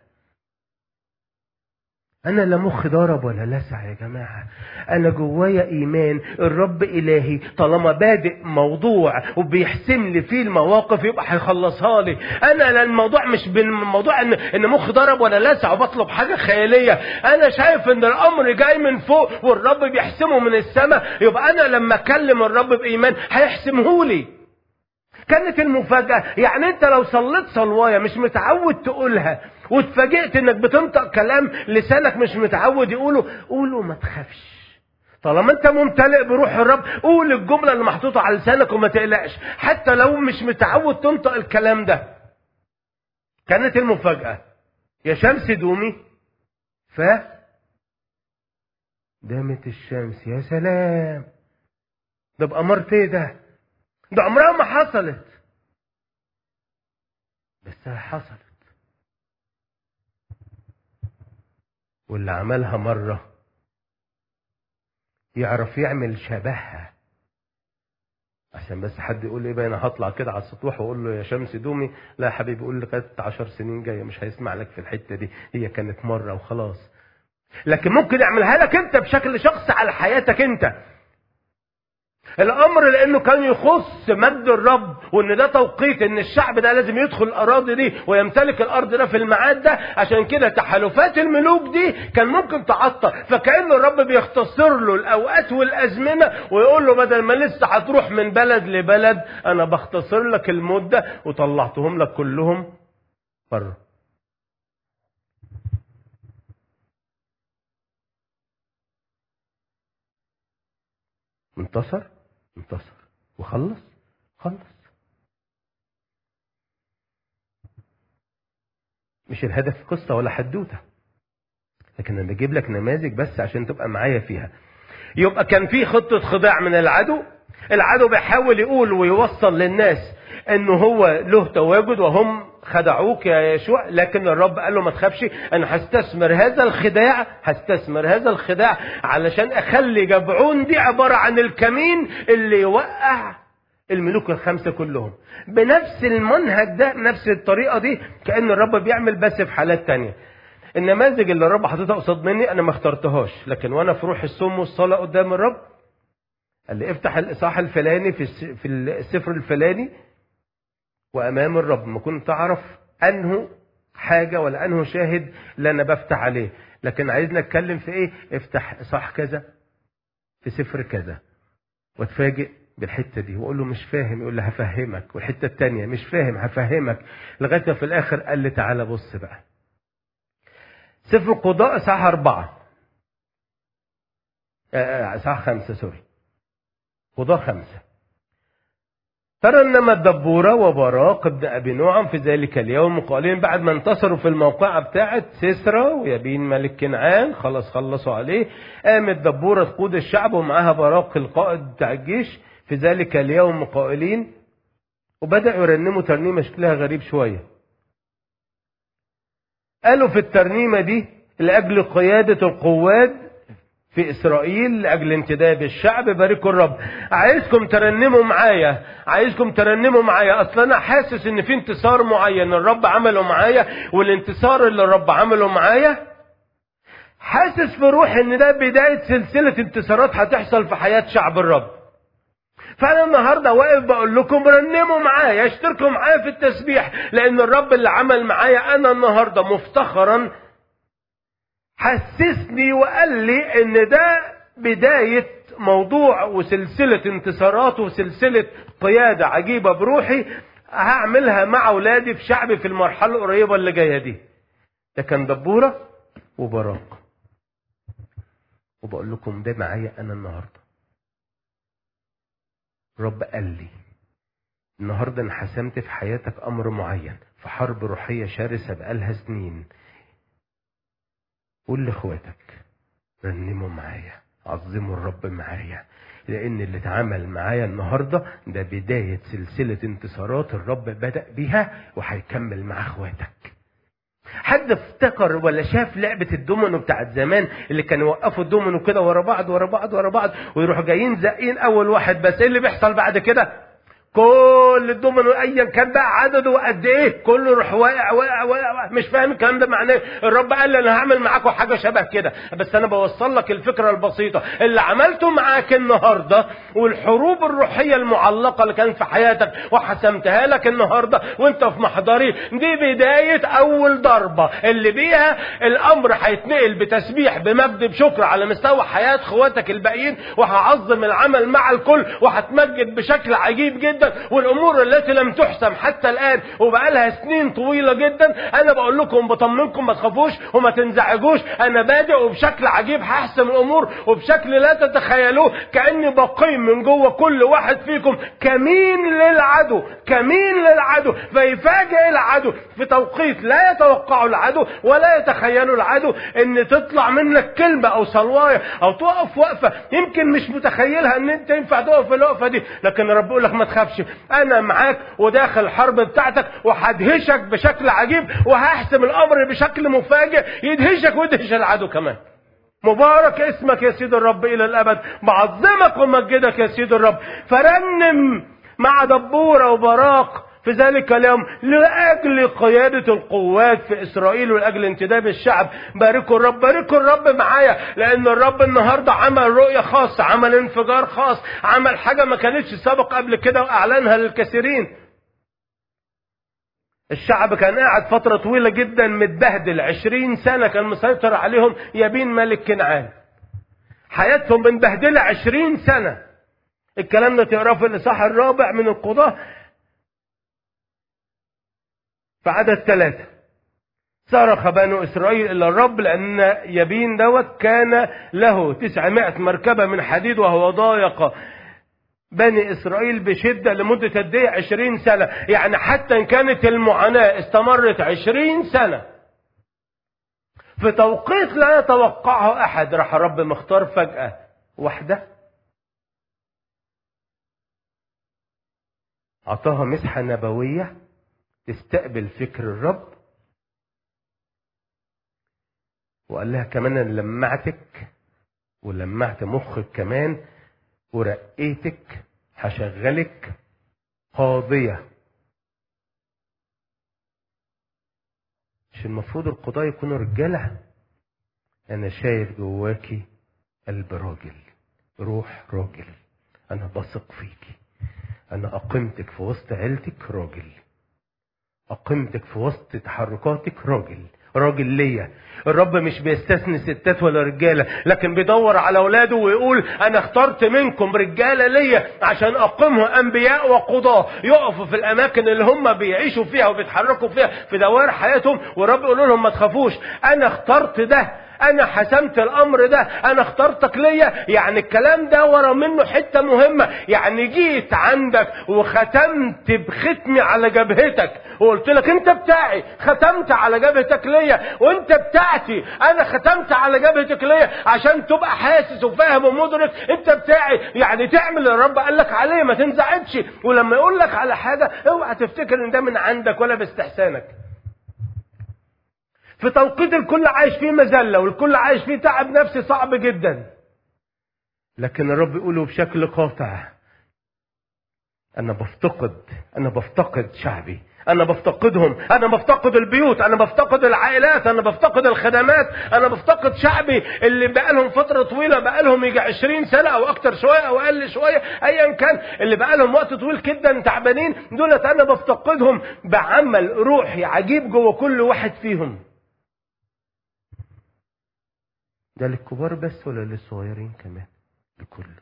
أنا لا مخ ضرب ولا لسع يا جماعة أنا جوايا إيمان الرب إلهي طالما بادئ موضوع وبيحسم لي فيه المواقف يبقى هيخلصها لي أنا لا الموضوع مش بالموضوع إن إن مخ ضرب ولا لسع وبطلب حاجة خيالية أنا شايف إن الأمر جاي من فوق والرب بيحسمه من السماء يبقى أنا لما أكلم الرب بإيمان هيحسمه لي كانت المفاجأة يعني انت لو صليت صلواية مش متعود تقولها واتفاجئت انك بتنطق كلام لسانك مش متعود يقوله قوله ما تخافش طالما انت ممتلئ بروح الرب قول الجملة اللي محطوطة على لسانك وما تقلقش حتى لو مش متعود تنطق الكلام ده كانت المفاجأة يا شمس دومي ف دامت الشمس يا سلام ده بأمرت ايه ده ده عمرها ما حصلت بس حصلت واللي عملها مرة يعرف يعمل شبهها عشان بس حد يقول ايه بقى انا هطلع كده على السطوح واقول له يا شمس دومي لا يا حبيبي قول لي كانت عشر سنين جايه مش هيسمع لك في الحته دي هي كانت مره وخلاص لكن ممكن يعملها لك انت بشكل شخصي على حياتك انت الامر لانه كان يخص مجد الرب وان ده توقيت ان الشعب ده لازم يدخل الاراضي دي ويمتلك الارض ده في الميعاد ده عشان كده تحالفات الملوك دي كان ممكن تعطل فكان الرب بيختصر له الاوقات والازمنه ويقول له بدل ما لسه هتروح من بلد لبلد انا بختصر لك المده وطلعتهم لك كلهم بره انتصر انتصر وخلص خلص مش الهدف قصة ولا حدوتة لكن انا بجيب لك نماذج بس عشان تبقى معايا فيها يبقى كان في خطة خداع من العدو العدو بيحاول يقول ويوصل للناس انه هو له تواجد وهم خدعوك يا يشوع لكن الرب قال له ما تخافش انا هستثمر هذا الخداع هستثمر هذا الخداع علشان اخلي جبعون دي عبارة عن الكمين اللي يوقع الملوك الخمسة كلهم بنفس المنهج ده نفس الطريقة دي كأن الرب بيعمل بس في حالات تانية النماذج اللي الرب حاططها قصاد مني انا ما اخترتهاش لكن وانا في روح الصوم والصلاة قدام الرب قال لي افتح الاصحاح الفلاني في في السفر الفلاني وامام الرب ما كنت تعرف انه حاجة ولا انه شاهد اللي انا بفتح عليه لكن عايزنا نتكلم في ايه افتح اصحاح كذا في سفر كذا واتفاجئ بالحتة دي واقول له مش فاهم يقول لي هفهمك والحتة التانية مش فاهم هفهمك لغاية ما في الاخر قال لي تعالى بص بقى سفر القضاء اصحاح أربعة اصحاح خمسة سوري قضاء خمسة ترنم الدبورة وبراق ابن أبي نعم في ذلك اليوم قائلين بعد ما انتصروا في الموقعة بتاعة سيسرا ويبين ملك كنعان خلاص خلصوا عليه قامت دبورة تقود الشعب ومعاها براق القائد بتاع الجيش في ذلك اليوم قائلين وبدأوا يرنموا ترنيمة شكلها غريب شوية قالوا في الترنيمة دي لأجل قيادة القوات في إسرائيل لأجل انتداب الشعب باركوا الرب عايزكم ترنموا معايا عايزكم ترنموا معايا أصلا أنا حاسس إن في انتصار معين الرب عمله معايا والانتصار اللي الرب عمله معايا حاسس في روحي إن ده بداية سلسلة انتصارات هتحصل في حياة شعب الرب فانا النهارده واقف بقول لكم رنموا معايا اشتركوا معايا في التسبيح لان الرب اللي عمل معايا انا النهارده مفتخرا حسسني وقال لي ان ده بدايه موضوع وسلسله انتصارات وسلسله قياده عجيبه بروحي هعملها مع اولادي في شعبي في المرحله القريبه اللي جايه دي ده كان دبوره وبراق وبقول لكم ده معايا انا النهارده رب قال لي النهارده انا حسمت في حياتك امر معين في حرب روحيه شرسه بقالها سنين قول لاخواتك رنموا معايا عظموا الرب معايا لان اللي اتعمل معايا النهارده ده بدايه سلسله انتصارات الرب بدا بيها وهيكمل مع اخواتك حد افتكر ولا شاف لعبة الدومينو بتاعت زمان اللي كانوا يوقفوا الدومينو كده ورا بعض ورا بعض ورا بعض ويروحوا جايين زقين أول واحد بس إيه اللي بيحصل بعد كده؟ كل الدومينو ايا كان بقى عدده وقد ايه كله يروح واقع واقع واقع مش فاهم الكلام ده معناه الرب قال لي انا هعمل معاكم حاجه شبه كده بس انا بوصل لك الفكره البسيطه اللي عملته معاك النهارده والحروب الروحيه المعلقه اللي كانت في حياتك وحسمتها لك النهارده وانت في محضري دي بدايه اول ضربه اللي بيها الامر هيتنقل بتسبيح بمجد بشكر على مستوى حياه اخواتك الباقيين وهعظم العمل مع الكل وهتمجد بشكل عجيب جدا والامور التي لم تحسم حتى الان وبقالها سنين طويله جدا انا بقول لكم بطمنكم ما تخافوش وما تنزعجوش انا بادئ وبشكل عجيب هحسم الامور وبشكل لا تتخيلوه كاني بقيم من جوه كل واحد فيكم كمين للعدو كمين للعدو فيفاجئ العدو في توقيت لا يتوقعه العدو ولا يتخيله العدو ان تطلع منك كلمه او صلوايه او تقف وقفه يمكن مش متخيلها ان انت ينفع تقف الوقفه دي لكن رب يقول لك ما تخافش انا معاك وداخل الحرب بتاعتك وهدهشك بشكل عجيب وهحسم الامر بشكل مفاجئ يدهشك ويدهش العدو كمان مبارك اسمك يا سيد الرب الى الابد بعظمك ومجدك يا سيد الرب فرنم مع دبوره وبراق في ذلك اليوم لأجل قيادة القوات في إسرائيل ولأجل انتداب الشعب باركوا الرب باركوا الرب معايا لأن الرب النهاردة عمل رؤية خاصة عمل انفجار خاص عمل حاجة ما كانتش سابق قبل كده وأعلنها للكثيرين الشعب كان قاعد فترة طويلة جدا متبهدل عشرين سنة كان مسيطر عليهم يبين ملك كنعان حياتهم متبهدلة عشرين سنة الكلام ده تقراه في الإصحاح الرابع من القضاة في عدد ثلاثة صرخ بنو إسرائيل إلى الرب لأن يبين دوت كان له تسعمائة مركبة من حديد وهو ضايق بني إسرائيل بشدة لمدة قد إيه عشرين سنة يعني حتى إن كانت المعاناة استمرت عشرين سنة في توقيت لا يتوقعه أحد راح الرب مختار فجأة واحدة أعطاها مسحة نبوية تستقبل فكر الرب وقال لها كمان انا لمعتك ولمعت مخك كمان ورقيتك هشغلك قاضية مش المفروض القضاة يكونوا رجالة أنا شايف جواكي قلب راجل روح راجل أنا بثق فيكي أنا أقمتك في وسط عيلتك راجل أقمتك في وسط تحركاتك راجل راجل ليا الرب مش بيستثني ستات ولا رجاله لكن بيدور على اولاده ويقول انا اخترت منكم رجاله ليا عشان اقيمهم انبياء وقضاه يقفوا في الاماكن اللي هم بيعيشوا فيها وبيتحركوا فيها في دوائر حياتهم والرب يقول لهم ما تخافوش انا اخترت ده انا حسمت الامر ده انا اخترتك ليا يعني الكلام ده ورا منه حته مهمه يعني جيت عندك وختمت بختمي على جبهتك وقلت لك انت بتاعي ختمت على جبهتك ليا وانت بتاعتي انا ختمت على جبهتك ليا عشان تبقى حاسس وفاهم ومدرك انت بتاعي يعني تعمل اللي الرب قال لك عليه ما تنزعجش ولما يقول لك على حاجه اوعى تفتكر ان ده من عندك ولا باستحسانك في توقيت الكل عايش فيه مذلة والكل عايش فيه تعب نفسي صعب جدا لكن الرب يقوله بشكل قاطع أنا بفتقد أنا بفتقد شعبي أنا بفتقدهم أنا بفتقد البيوت أنا بفتقد العائلات أنا بفتقد الخدمات أنا بفتقد شعبي اللي بقالهم فترة طويلة بقالهم يجي عشرين سنة أو أكتر شوية أو أقل شوية أيا كان اللي بقالهم وقت طويل جدا تعبانين دولت أنا بفتقدهم بعمل روحي عجيب جوه كل واحد فيهم ده للكبار بس ولا للصغيرين كمان لكله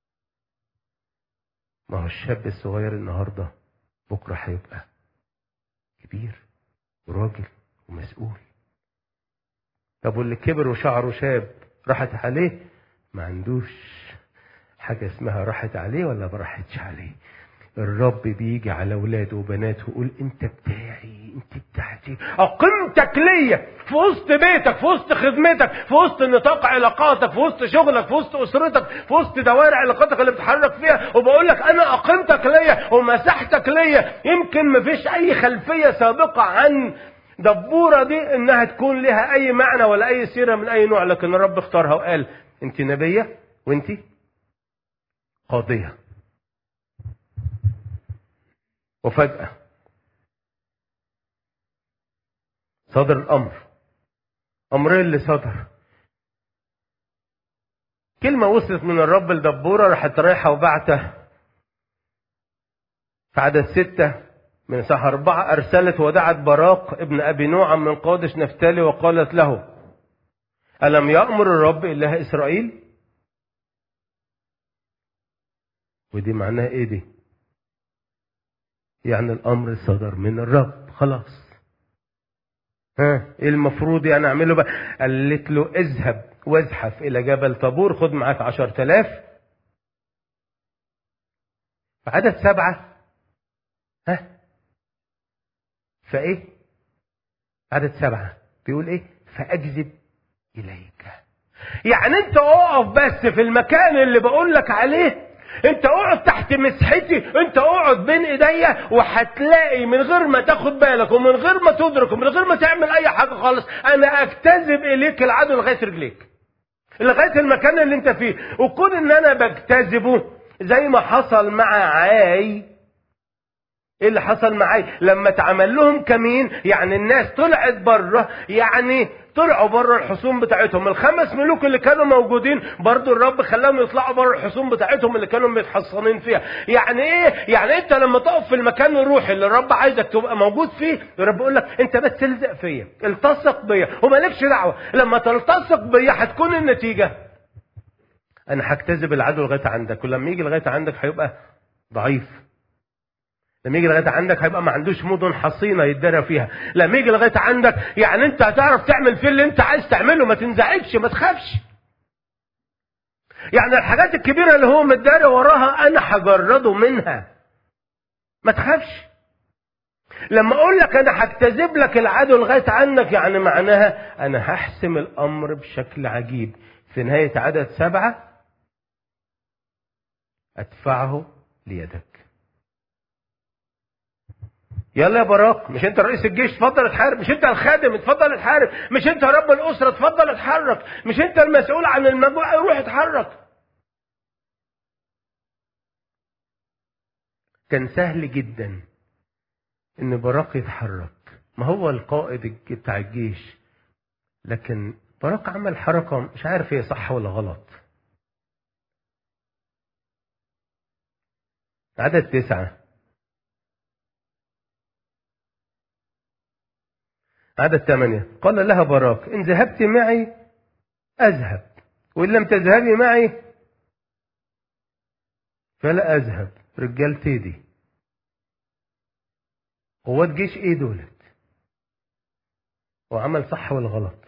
ما هو الشاب الصغير النهارده بكره هيبقى كبير وراجل ومسؤول طب واللي كبر وشعره شاب راحت عليه ما عندوش حاجة اسمها راحت عليه ولا ما راحتش عليه الرب بيجي على اولاده وبناته ويقول انت بتاعي انت بتاعتي اقمتك ليا في وسط بيتك في وسط خدمتك في وسط نطاق علاقاتك في وسط شغلك في وسط اسرتك في وسط دوائر علاقاتك اللي بتتحرك فيها وبقول لك انا اقمتك ليا ومسحتك ليا يمكن مفيش اي خلفيه سابقه عن دبوره دي انها تكون لها اي معنى ولا اي سيره من اي نوع لكن الرب اختارها وقال انت نبيه وانت قاضيه وفجأة صدر الأمر أمرين اللي صدر كلمة وصلت من الرب لدبورة راحت رايحة وبعته في عدد ستة من صح أربعة أرسلت ودعت براق ابن أبي نوعم من قادش نفتالي وقالت له ألم يأمر الرب إله إسرائيل ودي معناها إيه دي يعني الامر صدر من الرب خلاص ها ايه المفروض يعني اعمله بقى قالت له اذهب وازحف الى جبل طابور خد معاك عشر تلاف في عدد سبعة ها فايه عدد سبعة بيقول ايه فاجذب اليك يعني انت اقف بس في المكان اللي بقول لك عليه انت اقعد تحت مسحتي انت اقعد بين ايديا وهتلاقي من غير ما تاخد بالك ومن غير ما تدرك ومن غير ما تعمل اي حاجه خالص انا اجتذب اليك العدو لغايه رجليك لغايه المكان اللي انت فيه وكون ان انا بجتذبه زي ما حصل مع عاي ايه اللي حصل معاي لما اتعمل لهم كمين يعني الناس طلعت بره يعني طلعوا بره الحصون بتاعتهم الخمس ملوك اللي كانوا موجودين برضو الرب خلاهم يطلعوا بره الحصون بتاعتهم اللي كانوا متحصنين فيها يعني ايه يعني انت لما تقف في المكان الروحي اللي الرب عايزك تبقى موجود فيه الرب يقول لك انت بس تلزق فيا التصق بيا ومالكش دعوه لما تلتصق بيا هتكون النتيجه انا هجتذب العدو لغايه عندك ولما يجي لغايه عندك هيبقى ضعيف لما يجي لغايه عندك هيبقى ما عندوش مدن حصينه يتدرى فيها لما يجي لغايه عندك يعني انت هتعرف تعمل فيه اللي انت عايز تعمله ما تنزعجش ما تخافش يعني الحاجات الكبيره اللي هو متداري وراها انا هجرده منها ما تخافش لما اقول لك انا هجتذب لك العدو لغايه عنك يعني معناها انا هحسم الامر بشكل عجيب في نهايه عدد سبعه ادفعه ليدك يلا يا براق مش انت رئيس الجيش اتفضل اتحارب مش انت الخادم اتفضل اتحارب مش انت رب الاسره اتفضل اتحرك مش انت المسؤول عن المجموعه روح اتحرك كان سهل جدا ان براق يتحرك ما هو القائد بتاع الجيش لكن براق عمل حركه مش عارف هي صح ولا غلط عدد تسعه عدد ثمانية قال لها براك إن ذهبت معي أذهب وإن لم تذهبي معي فلا أذهب رجالتي دي قوات جيش إيه دولت وعمل صح ولا غلط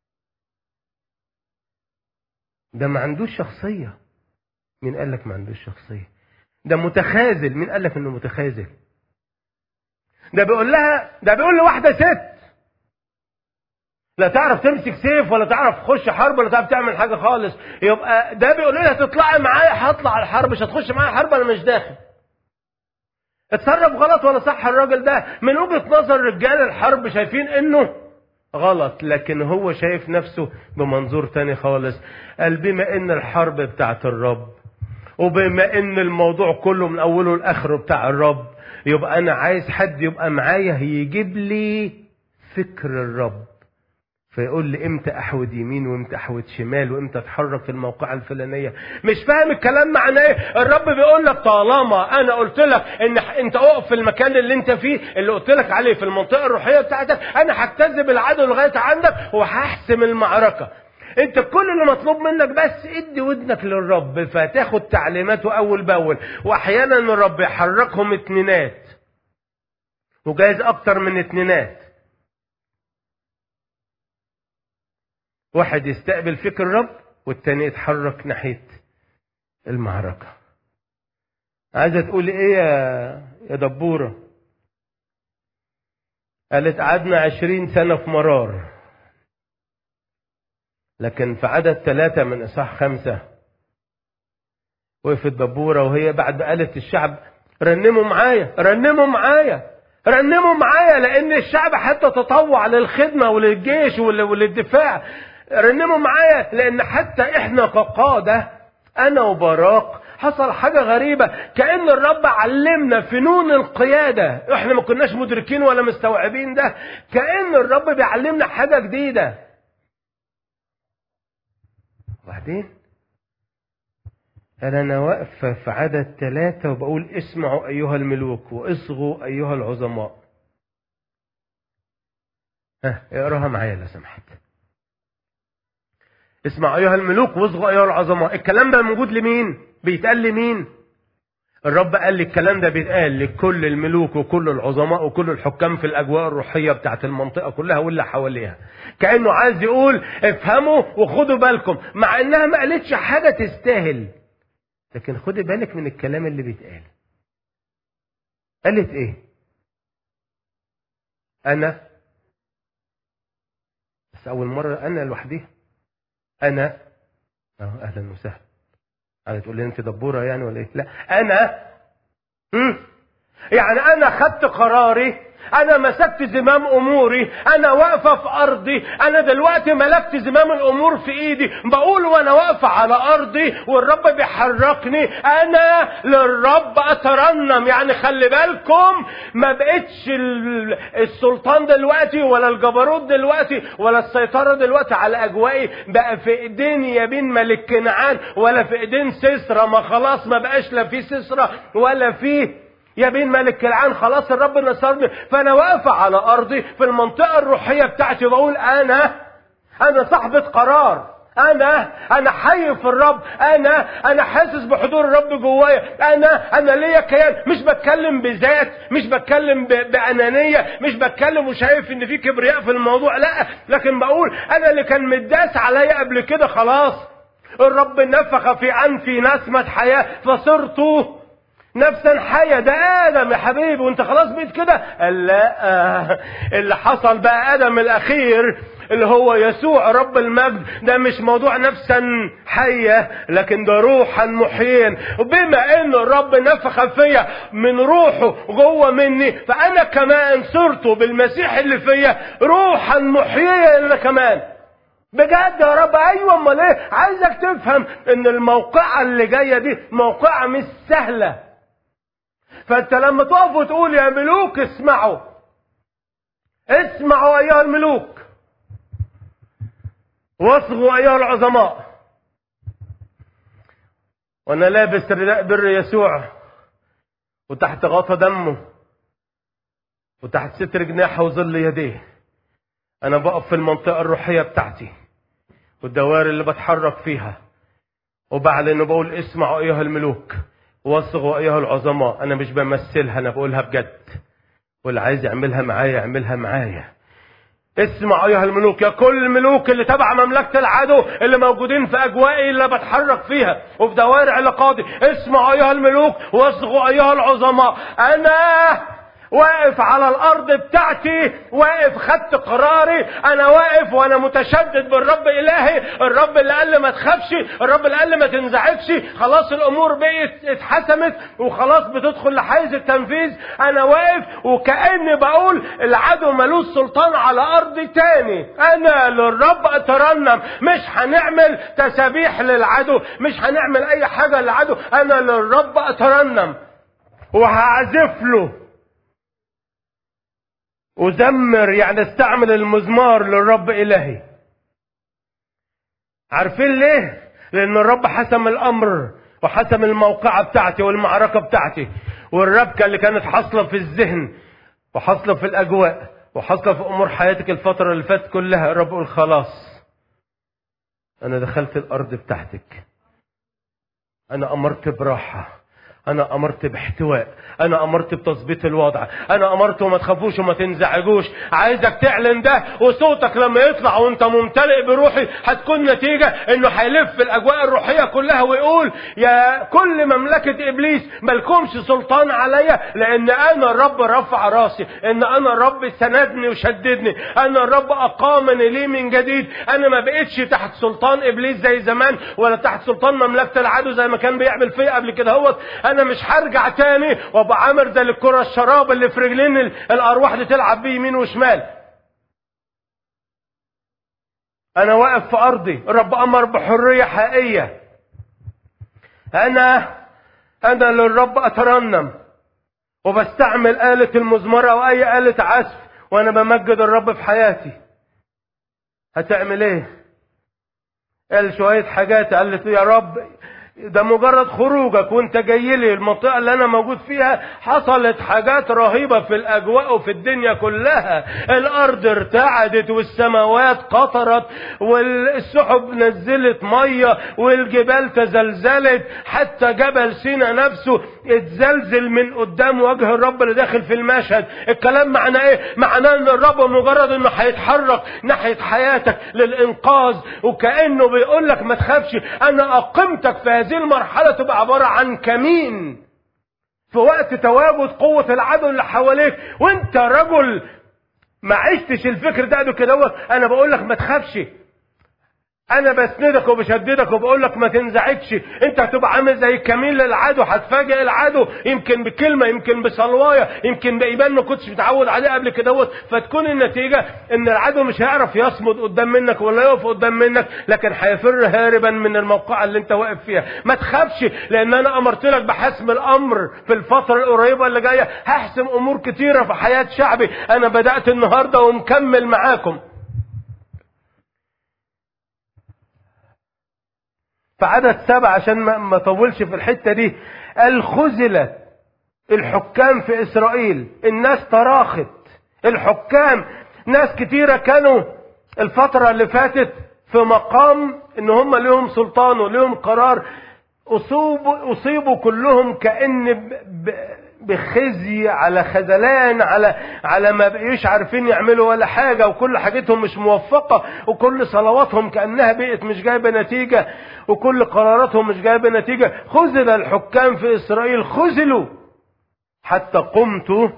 ده ما عندوش شخصية مين قال لك ما عندوش شخصية ده متخاذل مين قال لك انه متخاذل ده بيقول لها ده بيقول لواحدة ست لا تعرف تمسك سيف ولا تعرف تخش حرب ولا تعرف تعمل حاجه خالص يبقى ده بيقول لها تطلعي معايا هطلع الحرب مش هتخش معايا حرب انا مش داخل اتصرف غلط ولا صح الراجل ده من وجهه نظر رجال الحرب شايفين انه غلط لكن هو شايف نفسه بمنظور تاني خالص قال بما ان الحرب بتاعت الرب وبما ان الموضوع كله من اوله لاخره بتاع الرب يبقى انا عايز حد يبقى معايا يجيب لي فكر الرب فيقول لي امتى احود يمين وامتى احود شمال وامتى اتحرك في الموقعة الفلانية مش فاهم الكلام معناه ايه الرب بيقول لك طالما انا قلت لك ان انت اقف في المكان اللي انت فيه اللي قلت لك عليه في المنطقة الروحية بتاعتك انا هجتذب العدو لغاية عندك وهحسم المعركة انت كل اللي مطلوب منك بس ادي ودنك للرب فتاخد تعليماته اول باول واحيانا الرب يحركهم اتنينات وجايز اكتر من اتنينات واحد يستقبل فكر الرب والتاني يتحرك ناحية المعركة عايزة تقول ايه يا يا دبورة قالت قعدنا عشرين سنة في مرار لكن في عدد ثلاثة من إصحاح خمسة وقفت دبورة وهي بعد قالت الشعب رنموا معايا رنموا معايا رنموا معايا لأن الشعب حتى تطوع للخدمة وللجيش وللدفاع رنموا معايا لان حتى احنا كقادة انا وبراق حصل حاجة غريبة كأن الرب علمنا فنون القيادة احنا ما كناش مدركين ولا مستوعبين ده كأن الرب بيعلمنا حاجة جديدة وبعدين قال انا واقفة في عدد ثلاثة وبقول اسمعوا ايها الملوك واصغوا ايها العظماء ها اقراها معايا لو سمحت اسمع ايها الملوك واصغوا ايها العظماء الكلام ده موجود لمين بيتقال لمين الرب قال لي الكلام ده بيتقال لكل الملوك وكل العظماء وكل الحكام في الاجواء الروحيه بتاعت المنطقه كلها واللي حواليها كانه عايز يقول افهموا وخدوا بالكم مع انها ما قالتش حاجه تستاهل لكن خدي بالك من الكلام اللي بيتقال قالت ايه انا بس اول مره انا لوحدي انا اه اهلا وسهلا عايز تقول لي انت دبوره يعني ولا ايه لا انا هم؟ يعني انا خدت قراري انا مسكت زمام اموري انا واقفه في ارضي انا دلوقتي ملكت زمام الامور في ايدي بقول وانا واقفه على ارضي والرب بيحركني انا للرب اترنم يعني خلي بالكم ما بقتش السلطان دلوقتي ولا الجبروت دلوقتي ولا السيطره دلوقتي على اجوائي بقى في ايدين يابين ملك كنعان ولا في ايدين سسرة ما خلاص ما بقاش لا في سسرة ولا في يا بين ملك العان خلاص الرب نصرني فانا واقفه على ارضي في المنطقه الروحيه بتاعتي بقول انا انا صاحبه قرار انا انا حي في الرب انا انا حاسس بحضور الرب جوايا انا انا ليا كيان مش بتكلم بذات مش بتكلم ب- بانانيه مش بتكلم وشايف ان في كبرياء في الموضوع لا لكن بقول انا اللي كان متداس عليا قبل كده خلاص الرب نفخ في انفي نسمه حياه فصرت نفسا حية ده آدم يا حبيبي وانت خلاص بقيت كده قال لا آه، اللي حصل بقى آدم الأخير اللي هو يسوع رب المجد ده مش موضوع نفسا حية لكن ده روحا محيين وبما ان الرب نفخ فيا من روحه جوه مني فانا كمان صرت بالمسيح اللي فيا روحا محييا انا كمان بجد يا رب ايوه امال ايه عايزك تفهم ان الموقعه اللي جايه دي موقعه مش سهله فانت لما تقف وتقول يا ملوك اسمعوا اسمعوا ايها الملوك واصغوا ايها العظماء وانا لابس رداء بر يسوع وتحت غطا دمه وتحت ستر جناحه وظل يديه انا بقف في المنطقه الروحيه بتاعتي والدوائر اللي بتحرك فيها وبعلن وبقول اسمعوا ايها الملوك واصغوا ايها العظماء انا مش بمثلها انا بقولها بجد واللي عايز يعملها معايا يعملها معايا اسمع ايها الملوك يا كل الملوك اللي تبع مملكة العدو اللي موجودين في اجوائي اللي بتحرك فيها وفي دوائر علاقاتي اسمع ايها الملوك واصغوا ايها العظماء انا واقف على الارض بتاعتي واقف خدت قراري انا واقف وانا متشدد بالرب الهي الرب اللي قال لي ما تخافش الرب اللي قال لي ما تنزعجش خلاص الامور بقت اتحسمت وخلاص بتدخل لحيز التنفيذ انا واقف وكاني بقول العدو ملوش سلطان على ارض تاني انا للرب اترنم مش هنعمل تسابيح للعدو مش هنعمل اي حاجه للعدو انا للرب اترنم وهعزف له أزمر يعني استعمل المزمار للرب إلهي عارفين ليه؟ لأن الرب حسم الأمر وحسم الموقعة بتاعتي والمعركة بتاعتي والربكة اللي كانت حاصلة في الذهن وحاصلة في الأجواء وحاصلة في أمور حياتك الفترة اللي فاتت كلها الرب يقول خلاص أنا دخلت الأرض بتاعتك أنا أمرت براحة أنا أمرت باحتواء أنا أمرت بتظبيط الوضع أنا أمرت وما تخافوش وما تنزعجوش عايزك تعلن ده وصوتك لما يطلع وأنت ممتلئ بروحي هتكون نتيجة إنه هيلف الأجواء الروحية كلها ويقول يا كل مملكة إبليس ملكمش سلطان عليا لأن أنا الرب رفع راسي إن أنا الرب سندني وشددني أنا الرب أقامني ليه من جديد أنا ما بقتش تحت سلطان إبليس زي زمان ولا تحت سلطان مملكة العدو زي ما كان بيعمل فيا قبل كده هوت انا مش هرجع تاني وابقى عامل زي الكره الشراب اللي في رجلين ال- الارواح دي تلعب بيه يمين وشمال انا واقف في ارضي الرب امر بحريه حقيقيه انا انا للرب اترنم وبستعمل آلة المزمرة أو أي آلة عزف وأنا بمجد الرب في حياتي هتعمل إيه؟ قال شوية حاجات قالت يا رب ده مجرد خروجك وانت جاي لي المنطقة اللي انا موجود فيها حصلت حاجات رهيبة في الاجواء وفي الدنيا كلها الارض ارتعدت والسماوات قطرت والسحب نزلت مية والجبال تزلزلت حتى جبل سينا نفسه اتزلزل من قدام وجه الرب اللي داخل في المشهد الكلام معناه ايه معناه ان الرب مجرد انه هيتحرك ناحية حياتك للانقاذ وكأنه بيقول لك ما تخافش انا اقمتك في هذه المرحلة تبقى عبارة عن كمين في وقت تواجد قوة العدو اللي حواليك وانت رجل ما عشتش الفكر ده قبل كده هو انا بقول لك ما تخافش انا بسندك وبشددك وبقول لك ما تنزعجش انت هتبقى عامل زي الكمين للعدو هتفاجئ العدو يمكن بكلمه يمكن بصلوايه يمكن بايمان ما كنتش متعود عليه قبل كده دوت فتكون النتيجه ان العدو مش هيعرف يصمد قدام منك ولا يقف قدام منك لكن هيفر هاربا من الموقعه اللي انت واقف فيها ما تخافش لان انا امرت لك بحسم الامر في الفتره القريبه اللي جايه هحسم امور كتيره في حياه شعبي انا بدات النهارده ومكمل معاكم في عدد سبع عشان ما ما اطولش في الحته دي قال خذلت الحكام في اسرائيل الناس تراخت الحكام ناس كتيره كانوا الفتره اللي فاتت في مقام ان هم لهم سلطان ولهم قرار اصيبوا اصيبوا كلهم كان ب- ب- بخزي على خذلان على على ما بقيوش عارفين يعملوا ولا حاجه وكل حاجتهم مش موفقه وكل صلواتهم كانها بقت مش جايبه نتيجه وكل قراراتهم مش جايبه نتيجه خذل الحكام في اسرائيل خذلوا حتى قمت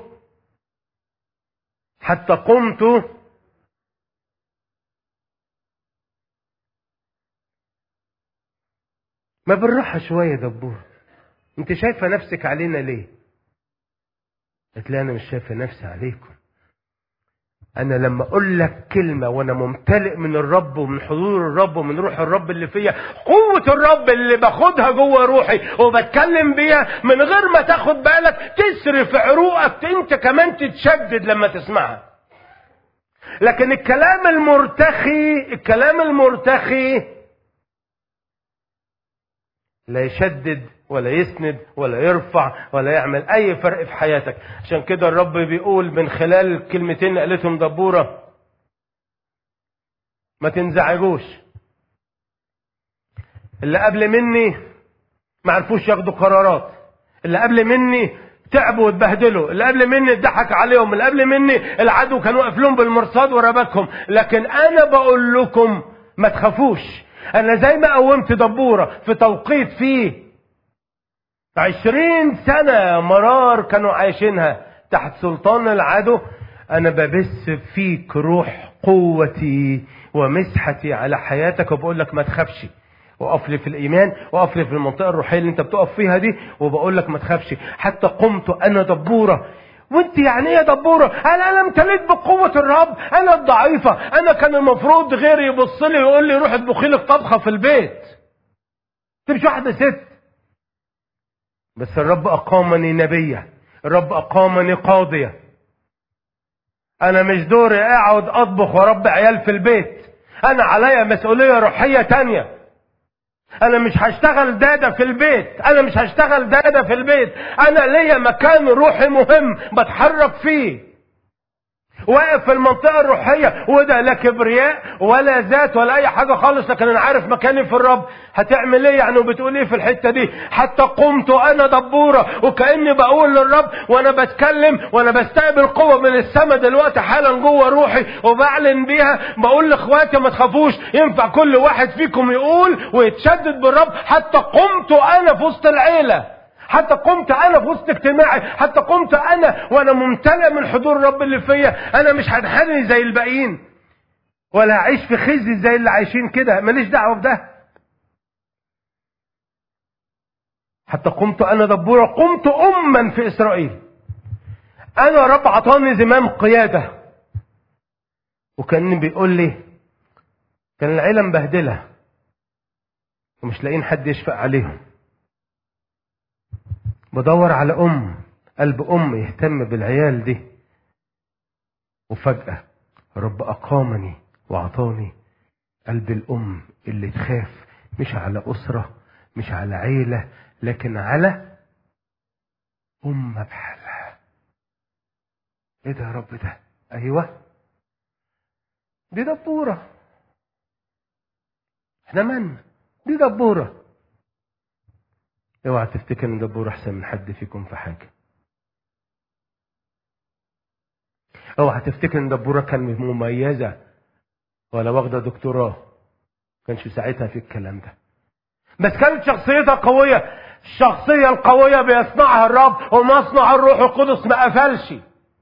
حتى قمت ما بالراحة شوية دبور انت شايفة نفسك علينا ليه قلت لي انا مش شايفة نفسي عليكم انا لما اقول لك كلمة وانا ممتلئ من الرب ومن حضور الرب ومن روح الرب اللي فيا قوة الرب اللي باخدها جوه روحي وبتكلم بيها من غير ما تاخد بالك تسري في عروقك انت كمان تتشدد لما تسمعها لكن الكلام المرتخي الكلام المرتخي لا يشدد ولا يسند ولا يرفع ولا يعمل اي فرق في حياتك عشان كده الرب بيقول من خلال الكلمتين اللي قالتهم دبوره ما تنزعجوش اللي قبل مني ما عرفوش ياخدوا قرارات اللي قبل مني تعبوا واتبهدلوا اللي قبل مني اتضحك عليهم اللي قبل مني العدو كان واقف لهم بالمرصاد وربكهم لكن انا بقول لكم ما تخافوش انا زي ما قومت دبوره في توقيت فيه عشرين سنة مرار كانوا عايشينها تحت سلطان العدو أنا ببث فيك روح قوتي ومسحتي على حياتك وبقول لك ما تخافش وقف لي في الإيمان وقف لي في المنطقة الروحية اللي أنت بتقف فيها دي وبقول لك ما تخافش حتى قمت أنا دبورة وانت يعني ايه يا دبوره؟ انا انا امتليت بقوه الرب، انا الضعيفه، انا كان المفروض غيري يبص لي ويقول لي روح اطبخي لك طبخه في البيت. انت مش واحده ست. بس الرب أقامني نبية الرب أقامني قاضية أنا مش دوري أقعد أطبخ وأربي عيال في البيت أنا عليا مسؤولية روحية تانية أنا مش هشتغل دادة في البيت أنا مش هشتغل دادة في البيت أنا ليا مكان روحي مهم بتحرك فيه واقف في المنطقة الروحية وده لا كبرياء ولا ذات ولا أي حاجة خالص لكن أنا عارف مكاني في الرب هتعمل إيه يعني وبتقول إيه في الحتة دي حتى قمت أنا دبورة وكأني بقول للرب وأنا بتكلم وأنا بستقبل قوة من السماء دلوقتي حالا جوه روحي وبعلن بيها بقول لإخواتي ما تخافوش ينفع كل واحد فيكم يقول ويتشدد بالرب حتى قمت أنا في وسط العيلة حتى قمت انا في وسط اجتماعي حتى قمت انا وانا ممتلئ من حضور الرب اللي فيا انا مش هنحني زي الباقيين ولا هعيش في خزي زي اللي عايشين كده ماليش دعوه بده حتى قمت انا دبوره قمت اما في اسرائيل انا رب عطاني زمام قياده وكان بيقول لي كان العيله مبهدله ومش لاقيين حد يشفق عليهم بدور على ام قلب ام يهتم بالعيال دي وفجأة رب أقامني وأعطاني قلب الأم اللي تخاف مش على أسرة مش على عيلة لكن على أم بحالها إيه ده يا رب ده أيوة دي دبورة احنا من دي دبوره اوعى تفتكر ان دبور احسن من حد فيكم في حاجه اوعى تفتكر ان دبوره كان مميزه ولا واخده دكتوراه كانش ساعتها في الكلام ده بس كانت شخصيتها قويه الشخصيه القويه بيصنعها الرب ومصنع الروح القدس ما قفلش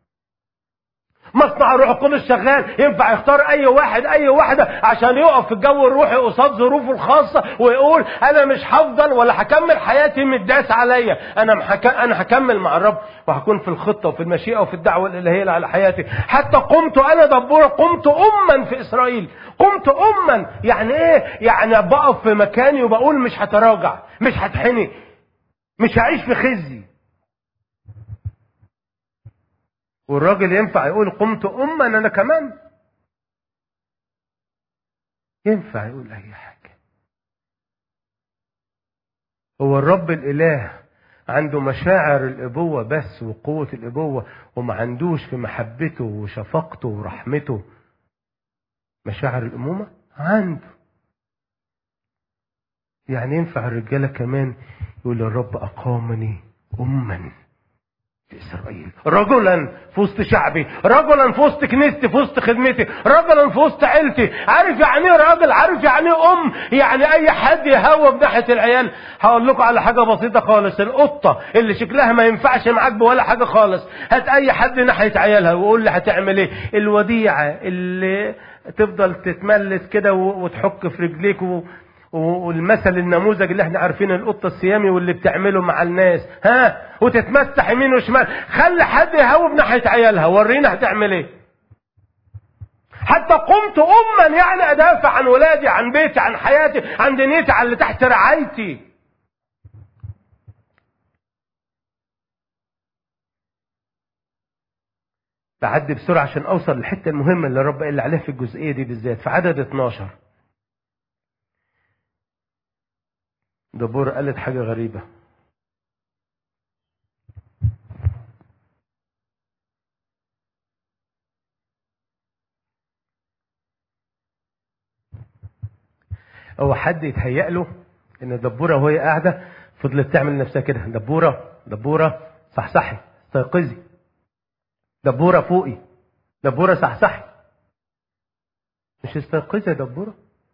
مصنع الروح القدس شغال ينفع يختار اي واحد اي واحده عشان يقف في الجو الروحي قصاد ظروفه الخاصه ويقول انا مش هفضل ولا هكمل حياتي متداس عليا انا محك... انا هكمل مع الرب وهكون في الخطه وفي المشيئه وفي الدعوه الالهيه اللي على حياتي حتى قمت انا دبوره قمت اما في اسرائيل قمت اما يعني ايه يعني بقف في مكاني وبقول مش هتراجع مش هتحني مش هعيش في خزي والراجل ينفع يقول قمت أما أنا كمان ينفع يقول أي حاجة هو الرب الإله عنده مشاعر الأبوة بس وقوة الأبوة وما عندوش في محبته وشفقته ورحمته مشاعر الأمومة عنده يعني ينفع الرجالة كمان يقول الرب أقامني أما في إسرائيل رجلا في وسط شعبي رجلا في وسط كنيستي في وسط خدمتي رجلا في وسط عيلتي عارف يعني ايه راجل عارف يعني ايه ام يعني اي حد يهوى بناحيه العيال هقول لكم على حاجه بسيطه خالص القطه اللي شكلها ما ينفعش معاك بولا حاجه خالص هات اي حد ناحيه عيالها وقول لي هتعمل ايه الوديعه اللي تفضل تتملس كده وتحك في رجليك و... والمثل النموذج اللي احنا عارفين القطه الصيامي واللي بتعمله مع الناس ها وتتمسح يمين وشمال خلي حد يهوب ناحيه عيالها ورينا هتعمل ايه حتى قمت اما يعني ادافع عن ولادي عن بيتي عن حياتي عن دنيتي عن اللي تحت رعايتي بعدي بسرعه عشان اوصل للحته المهمه اللي رب قال عليها في الجزئيه دي بالذات في عدد 12 دبور قالت حاجة غريبة هو حد يتهيأ له ان دبورة وهي قاعدة فضلت تعمل نفسها كده دبورة دبورة صحصحي استيقظي دبورة فوقي دبورة صحصحي مش استيقظي يا دبورة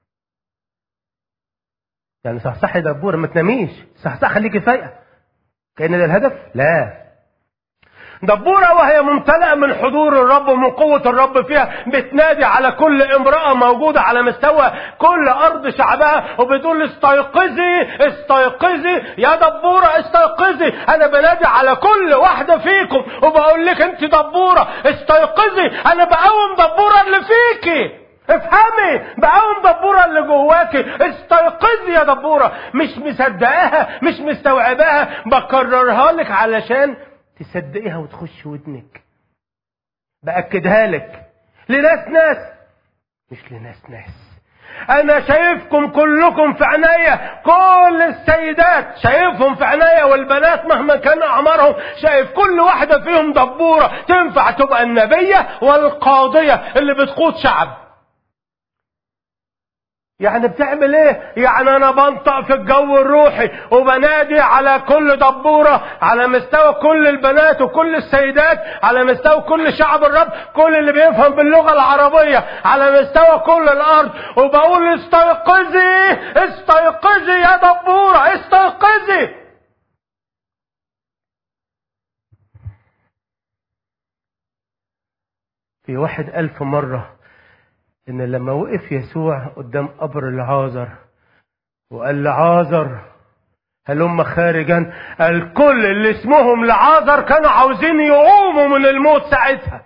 يعني صحصحي دبورة ما تناميش صحصح خليكي فايقة كأن ده الهدف لا دبورة وهي ممتلئة من حضور الرب ومن قوة الرب فيها بتنادي على كل امرأة موجودة على مستوى كل أرض شعبها وبتقول استيقظي استيقظي يا دبورة استيقظي أنا بنادي على كل واحدة فيكم وبقول لك أنت دبورة استيقظي أنا بقوم دبورة اللي فيكي افهمي بقوم دبورة اللي جواكي استيقظي يا دبورة مش مصدقاها مش مستوعباها بكررها لك علشان تصدقيها وتخش ودنك بأكدها لك لناس ناس مش لناس ناس انا شايفكم كلكم في عينيا كل السيدات شايفهم في عينيا والبنات مهما كان اعمارهم شايف كل واحدة فيهم دبورة تنفع تبقى النبية والقاضية اللي بتقود شعب يعني بتعمل ايه يعني انا بنطق في الجو الروحي وبنادي على كل دبورة على مستوى كل البنات وكل السيدات على مستوى كل شعب الرب كل اللي بيفهم باللغة العربية على مستوى كل الارض وبقول استيقظي استيقظي يا دبورة استيقظي في واحد ألف مرة ان لما وقف يسوع قدام قبر العازر وقال لعازر هلم خارجا الكل اللي اسمهم لعازر كانوا عاوزين يقوموا من الموت ساعتها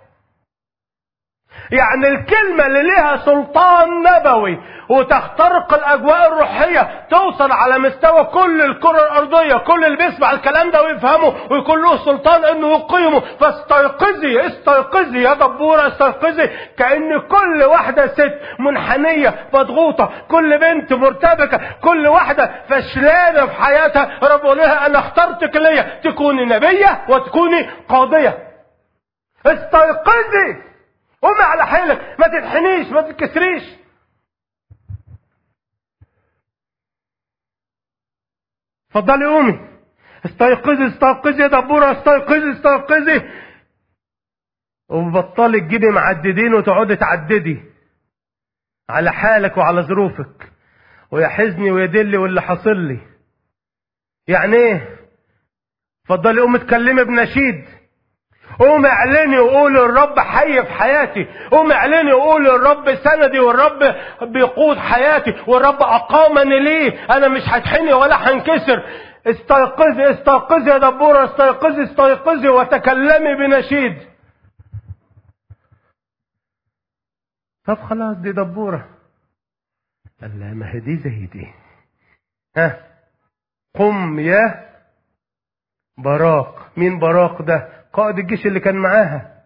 يعني الكلمة اللي لها سلطان نبوي وتخترق الأجواء الروحية توصل على مستوى كل الكرة الأرضية كل اللي بيسمع الكلام ده ويفهمه ويكون له سلطان إنه يقيمه فاستيقظي استيقظي يا دبورة استيقظي كأن كل واحدة ست منحنية مضغوطة كل بنت مرتبكة كل واحدة فشلانة في حياتها رب لها أنا اخترتك ليا تكوني نبية وتكوني قاضية استيقظي قومي على حيلك ما تتحنيش ما تتكسريش اتفضلي قومي استيقظي استيقظي يا دبوره استيقظي استيقظي وبطلي تجيبي معددين وتقعدي تعددي على حالك وعلى ظروفك ويا حزني ويا دلي واللي حاصل لي يعني ايه اتفضلي قومي اتكلمي بنشيد قوم اعلني وقول الرب حي في حياتي قوم اعلني وقول الرب سندي والرب بيقود حياتي والرب اقامني ليه انا مش هتحني ولا هنكسر استيقظي استيقظي يا دبورة استيقظي استيقظي وتكلمي بنشيد طب خلاص دي دبورة قال لا ما هي دي زي دي ها قم يا براق مين براق ده قائد الجيش اللي كان معاها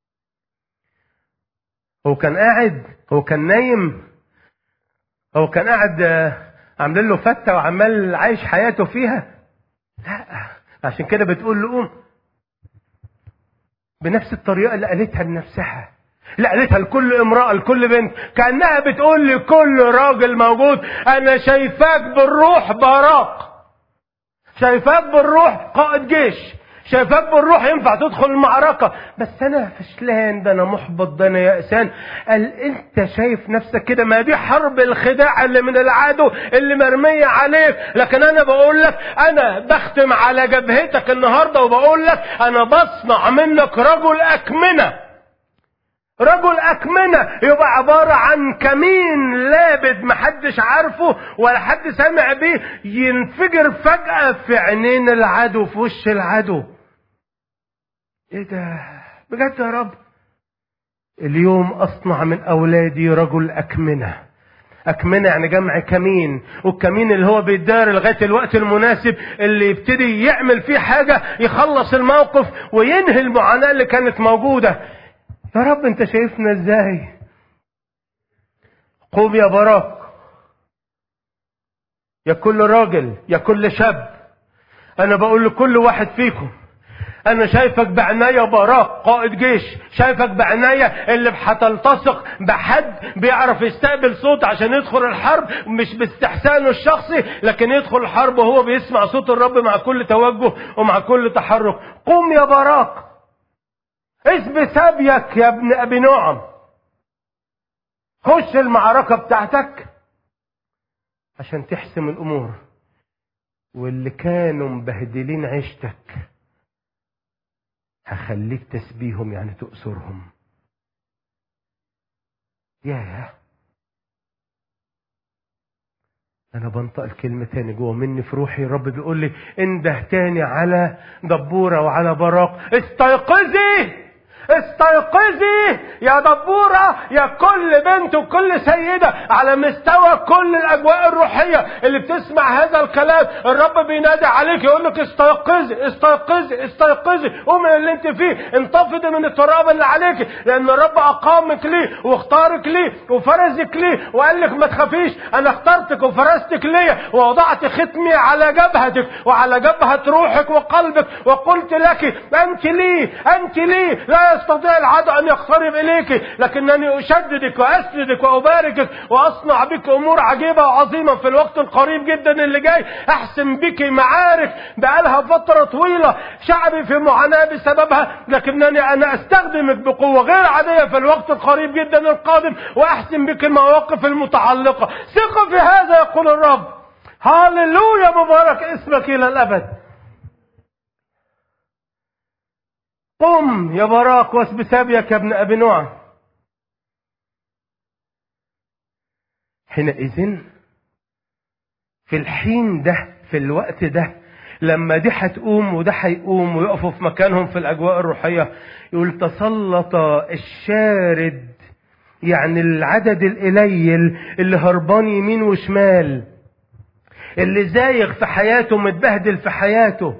هو كان قاعد هو كان نايم هو كان قاعد عاملين له فتة وعمال عايش حياته فيها لا عشان كده بتقول له قوم بنفس الطريقة اللي قالتها لنفسها لا قالتها لكل امرأة لكل بنت كأنها بتقول لكل راجل موجود أنا شايفاك بالروح براق شايفاك بالروح قائد جيش شايفاك بالروح ينفع تدخل المعركة بس أنا فشلان ده أنا محبط ده أنا يأسان قال أنت شايف نفسك كده ما دي حرب الخداع اللي من العدو اللي مرمية عليك لكن أنا بقول لك أنا بختم على جبهتك النهاردة وبقول لك أنا بصنع منك رجل أكمنة رجل أكمنة يبقى عبارة عن كمين لابد محدش عارفه ولا حد سامع بيه ينفجر فجأة في عينين العدو في وش العدو ايه ده بجد يا رب اليوم اصنع من اولادي رجل اكمنه أكمنة يعني جمع كمين والكمين اللي هو بيدار لغاية الوقت المناسب اللي يبتدي يعمل فيه حاجة يخلص الموقف وينهي المعاناة اللي كانت موجودة يا رب انت شايفنا ازاي قوم يا براك يا كل راجل يا كل شاب انا بقول لكل واحد فيكم انا شايفك بعناية براك قائد جيش شايفك بعناية اللي هتلتصق بحد بيعرف يستقبل صوت عشان يدخل الحرب مش باستحسانه الشخصي لكن يدخل الحرب وهو بيسمع صوت الرب مع كل توجه ومع كل تحرك قوم يا براك اسم سابيك يا ابن ابي نعم خش المعركة بتاعتك عشان تحسم الامور واللي كانوا مبهدلين عيشتك هخليك تسبيهم يعني تؤسرهم ياه انا بنطق الكلمة تاني جوه مني في روحي الرب بيقول لي انده تاني على دبورة وعلى براق استيقظي استيقظي يا دبورة يا كل بنت وكل سيدة على مستوى كل الأجواء الروحية اللي بتسمع هذا الكلام الرب بينادي عليك يقول لك استيقظي استيقظي استيقظي قومي من اللي انت فيه انتفضي من التراب اللي عليك لأن الرب أقامك ليه واختارك ليه وفرزك ليه وقال لك ما تخافيش أنا اخترتك وفرزتك ليه ووضعت ختمي على جبهتك وعلى جبهة روحك وقلبك وقلت لك أنت لي أنت لي لا يستطيع العدو أن يقترب إليك لكنني أشددك وأسندك وأباركك وأصنع بك أمور عجيبة وعظيمة في الوقت القريب جدا اللي جاي أحسن بك معارك بقالها فترة طويلة شعبي في معاناة بسببها لكنني أنا أستخدمك بقوة غير عادية في الوقت القريب جدا القادم وأحسن بك المواقف المتعلقة ثق في هذا يقول الرب هاللويا مبارك اسمك إلى الأبد قم يا براق واسبسابيك يا ابن ابي نوع حينئذ في الحين ده في الوقت ده لما دي هتقوم وده هيقوم ويقفوا في مكانهم في الاجواء الروحيه يقول تسلط الشارد يعني العدد القليل اللي هربان يمين وشمال اللي زايغ في حياته متبهدل في حياته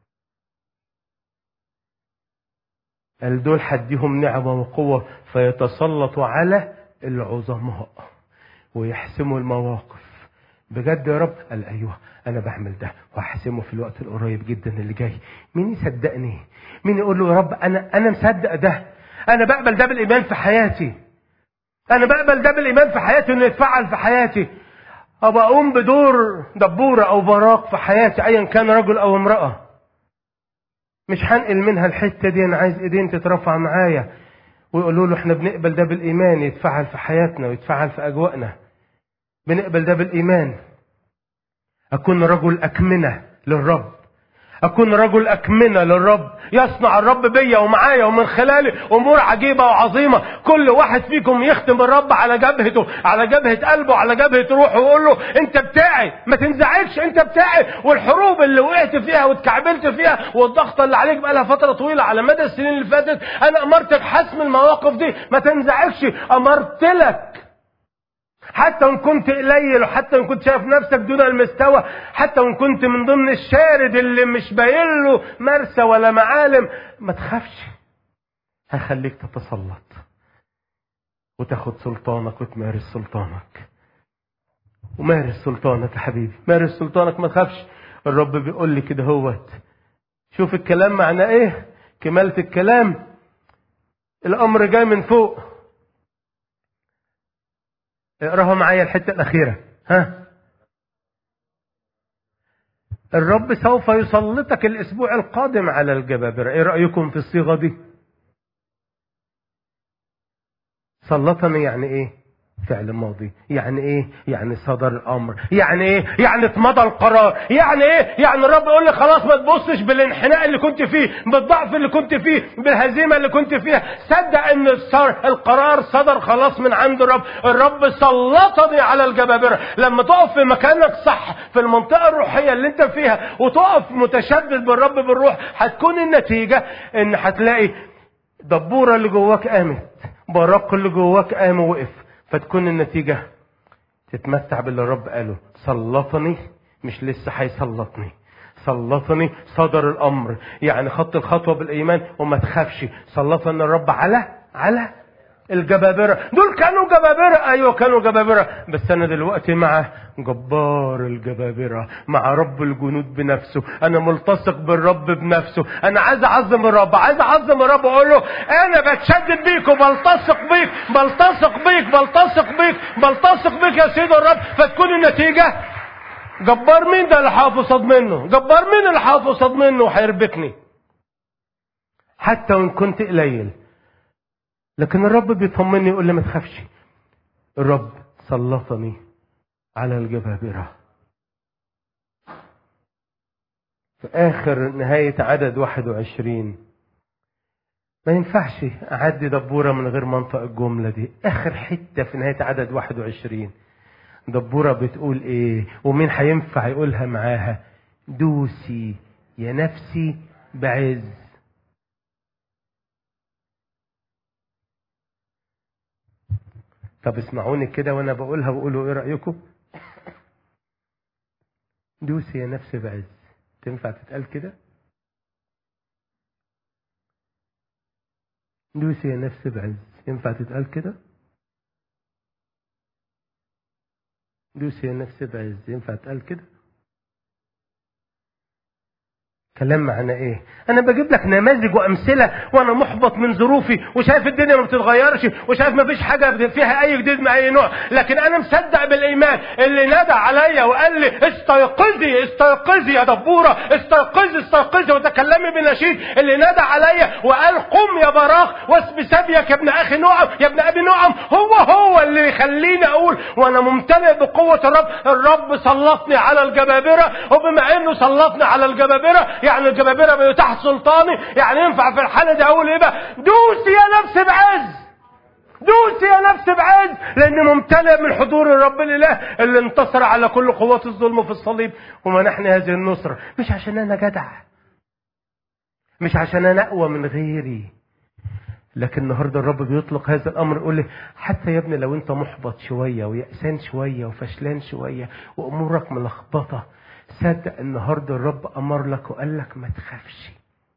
قال دول حديهم نعمة وقوة فيتسلطوا على العظماء ويحسموا المواقف بجد يا رب قال ايوه انا بعمل ده وهحسمه في الوقت القريب جدا اللي جاي مين يصدقني مين يقول له يا رب انا انا مصدق ده انا بقبل ده بالايمان في حياتي انا بقبل ده بالايمان في حياتي انه يتفعل في حياتي ابقى اقوم بدور دبوره او براق في حياتي ايا كان رجل او امراه مش هنقل منها الحته دي انا عايز ايدين تترفع معايا ويقولوا له احنا بنقبل ده بالايمان يتفعل في حياتنا ويتفعل في اجواءنا بنقبل ده بالايمان اكون رجل اكمنه للرب اكون رجل اكمنه للرب يصنع الرب بيا ومعايا ومن خلالي امور عجيبه وعظيمه كل واحد فيكم يختم الرب على جبهته على جبهه قلبه على جبهه روحه ويقول له انت بتاعي ما تنزعجش انت بتاعي والحروب اللي وقعت فيها واتكعبلت فيها والضغطه اللي عليك بقالها فتره طويله على مدى السنين اللي فاتت انا امرتك حسم المواقف دي ما تنزعجش امرت لك حتى وان كنت قليل وحتى وان كنت شايف نفسك دون المستوى حتى وان كنت من ضمن الشارد اللي مش باين له مرسى ولا معالم ما تخافش هخليك تتسلط وتاخد سلطانك وتمارس سلطانك ومارس سلطانك يا حبيبي مارس سلطانك ما تخافش الرب بيقول لي كده هوت شوف الكلام معناه ايه كمالة الكلام الامر جاي من فوق اقراها معايا الحتة الأخيرة ها الرب سوف يسلطك الأسبوع القادم على الجبابرة إيه رأيكم في الصيغة دي سلطني يعني إيه فعل ماضي يعني ايه يعني صدر الامر يعني ايه يعني اتمضى القرار يعني ايه يعني الرب يقول لي خلاص ما تبصش بالانحناء اللي كنت فيه بالضعف اللي كنت فيه بالهزيمه اللي كنت فيها صدق ان القرار صدر خلاص من عند الرب الرب سلطني على الجبابره لما تقف في مكانك صح في المنطقه الروحيه اللي انت فيها وتقف متشدد بالرب بالروح هتكون النتيجه ان هتلاقي دبوره اللي جواك قامت براق اللي جواك قام ووقف فتكون النتيجة تتمتع باللي الرب قاله سلطني مش لسه هيسلطني سلطني صدر الامر يعني خط الخطوه بالايمان وما تخافش سلطني الرب على على الجبابرة دول كانوا جبابرة أيوة كانوا جبابرة بس أنا دلوقتي مع جبار الجبابرة مع رب الجنود بنفسه أنا ملتصق بالرب بنفسه أنا عايز أعظم الرب عايز أعظم الرب أقول له أنا بتشدد بيك وبلتصق بيك بلتصق بيك بلتصق بيك بلتصق بيك يا سيد الرب فتكون النتيجة جبار مين ده اللي حافظ صد منه جبار مين اللي حافظ صد منه وهيربكني حتى وإن كنت قليل لكن الرب بيطمني يقول لي ما تخافش الرب سلطني على الجبابرة في آخر نهاية عدد 21 ما ينفعش أعدي دبورة من غير منطق الجملة دي آخر حتة في نهاية عدد 21 دبورة بتقول إيه ومين هينفع يقولها معاها دوسي يا نفسي بعز طب اسمعوني كده وانا بقولها وقولوا ايه رايكم دوسي يا نفس بعز تنفع تتقال كده دوسي يا نفس بعز ينفع تتقال كده دوسي يا نفس بعز ينفع تتقال كده كلام معنى ايه انا بجيب لك نماذج وامثله وانا محبط من ظروفي وشايف الدنيا ما بتتغيرش وشايف ما فيش حاجه فيها اي جديد من اي نوع لكن انا مصدق بالايمان اللي نادى عليا وقال لي استيقظي استيقظي يا دبوره استيقظي استيقظي وتكلمي بنشيد اللي نادى عليا وقال قم يا براق واسم سبيك يا ابن اخي نعم يا ابن ابي نعم هو هو اللي يخليني اقول وانا ممتلئ بقوه الرب الرب سلطني على الجبابره وبما انه سلطني على الجبابره يعني الجبابرة بقوا تحت سلطاني يعني ينفع في الحالة دي أقول إيه بقى دوسي يا نفس بعز دوسي يا نفس بعز لأن ممتلئ من حضور الرب الإله اللي انتصر على كل قوات الظلم في الصليب ومنحني هذه النصرة مش عشان أنا جدع مش عشان أنا أقوى من غيري لكن النهارده الرب بيطلق هذا الامر يقول لي حتى يا ابني لو انت محبط شويه ويأسان شويه وفشلان شويه وامورك ملخبطه صدق النهارده الرب امر لك وقال لك ما تخافش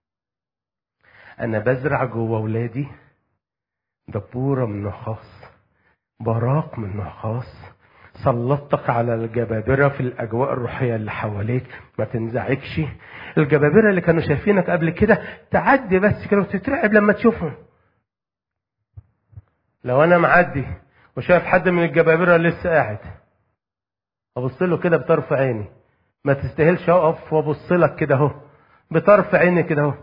انا بزرع جوه ولادي دبوره من نحاس براق من نحاس سلطتك على الجبابرة في الأجواء الروحية اللي حواليك ما تنزعجش الجبابرة اللي كانوا شايفينك قبل كده تعدي بس كده وتترعب لما تشوفهم لو أنا معدي وشايف حد من الجبابرة لسه قاعد أبص له كده بطرف عيني ما تستاهلش اقف وابص لك كده اهو بطرف عيني كده اهو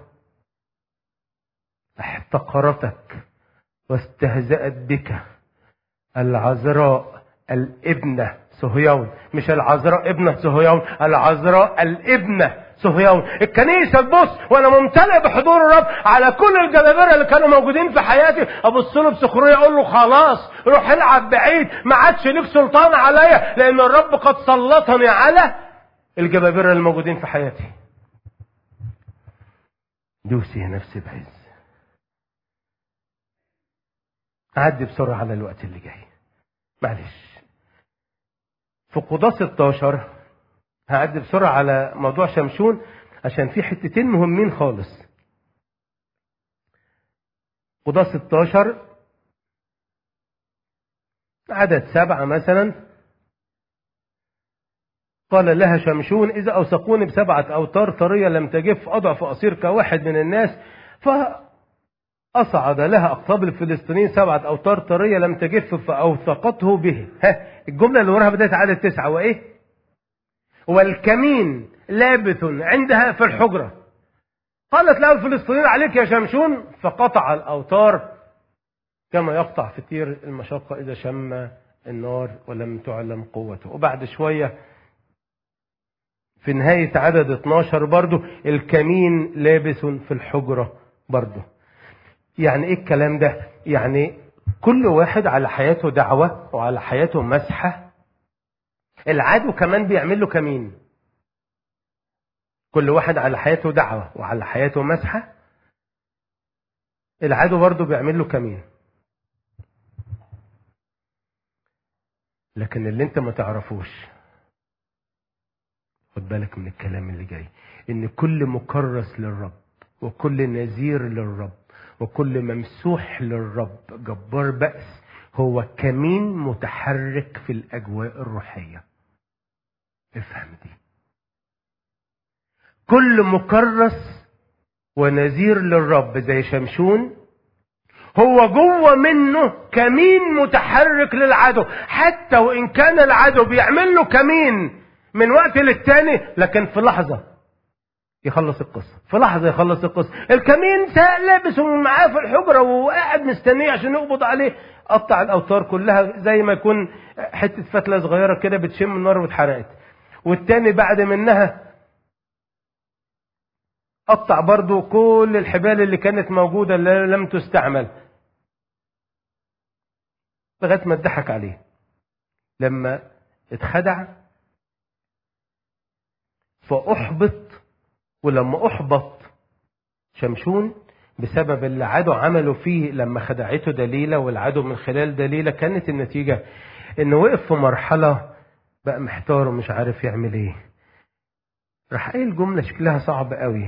احتقرتك واستهزأت بك العذراء الابنة صهيون مش العذراء ابنة صهيون العذراء الابنة صهيون الكنيسة تبص وانا ممتلئ بحضور الرب على كل الجبابرة اللي كانوا موجودين في حياتي ابص له بسخرية اقول له خلاص روح العب بعيد ما عادش ليك سلطان عليا لان الرب قد سلطني على الجبابرة الموجودين في حياتي دوسي يا نفسي بعز أعدي بسرعة على الوقت اللي جاي معلش في قضاة 16 هعدي بسرعة على موضوع شمشون عشان في حتتين مهمين خالص قضاة 16 عدد سبعة مثلا قال لها شمشون إذا أوثقوني بسبعة أوتار طرية لم تجف أضعف أصير كواحد من الناس ف أصعد لها أقطاب الفلسطينيين سبعة أوتار طرية لم تجف فأوثقته به ها الجملة اللي وراها بدأت عدد تسعة وإيه والكمين لابث عندها في الحجرة قالت له الفلسطينيين عليك يا شمشون فقطع الأوتار كما يقطع فتير المشقة إذا شم النار ولم تعلم قوته وبعد شوية في نهاية عدد 12 برضو الكمين لابس في الحجرة برضو يعني ايه الكلام ده يعني كل واحد على حياته دعوة وعلى حياته مسحة العدو كمان بيعمل له كمين كل واحد على حياته دعوة وعلى حياته مسحة العدو برضه بيعمل له كمين لكن اللي انت ما تعرفوش خد بالك من الكلام اللي جاي ان كل مكرس للرب وكل نذير للرب وكل ممسوح للرب جبار بأس هو كمين متحرك في الأجواء الروحية افهم دي كل مكرس ونذير للرب زي شمشون هو جوه منه كمين متحرك للعدو حتى وان كان العدو بيعمل له كمين من وقت للتاني لكن في لحظة يخلص القصة في لحظة يخلص القصة الكمين لابس معاه في الحجرة وقاعد مستنيه عشان يقبض عليه قطع الأوتار كلها زي ما يكون حتة فتلة صغيرة كده بتشم النار واتحرقت والتاني بعد منها قطع برضو كل الحبال اللي كانت موجودة اللي لم تستعمل لغاية ما اتضحك عليه لما اتخدع فأحبط ولما أحبط شمشون بسبب اللي عدو عمله فيه لما خدعته دليلة والعدو من خلال دليلة كانت النتيجة انه وقف في مرحلة بقى محتار ومش عارف يعمل ايه راح قايل جملة شكلها صعب قوي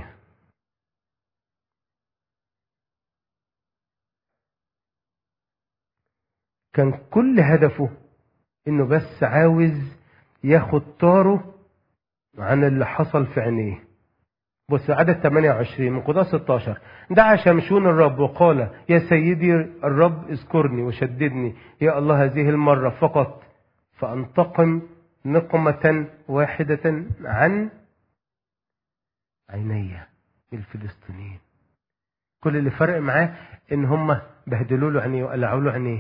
كان كل هدفه انه بس عاوز ياخد طاره عن اللي حصل في عينيه بص عدد 28 من قضاء 16 دعا شمشون الرب وقال يا سيدي الرب اذكرني وشددني يا الله هذه المرة فقط فأنتقم نقمة واحدة عن عيني الفلسطينيين كل اللي فرق معاه ان هم بهدلوا له عينيه وقلعوا له عينيه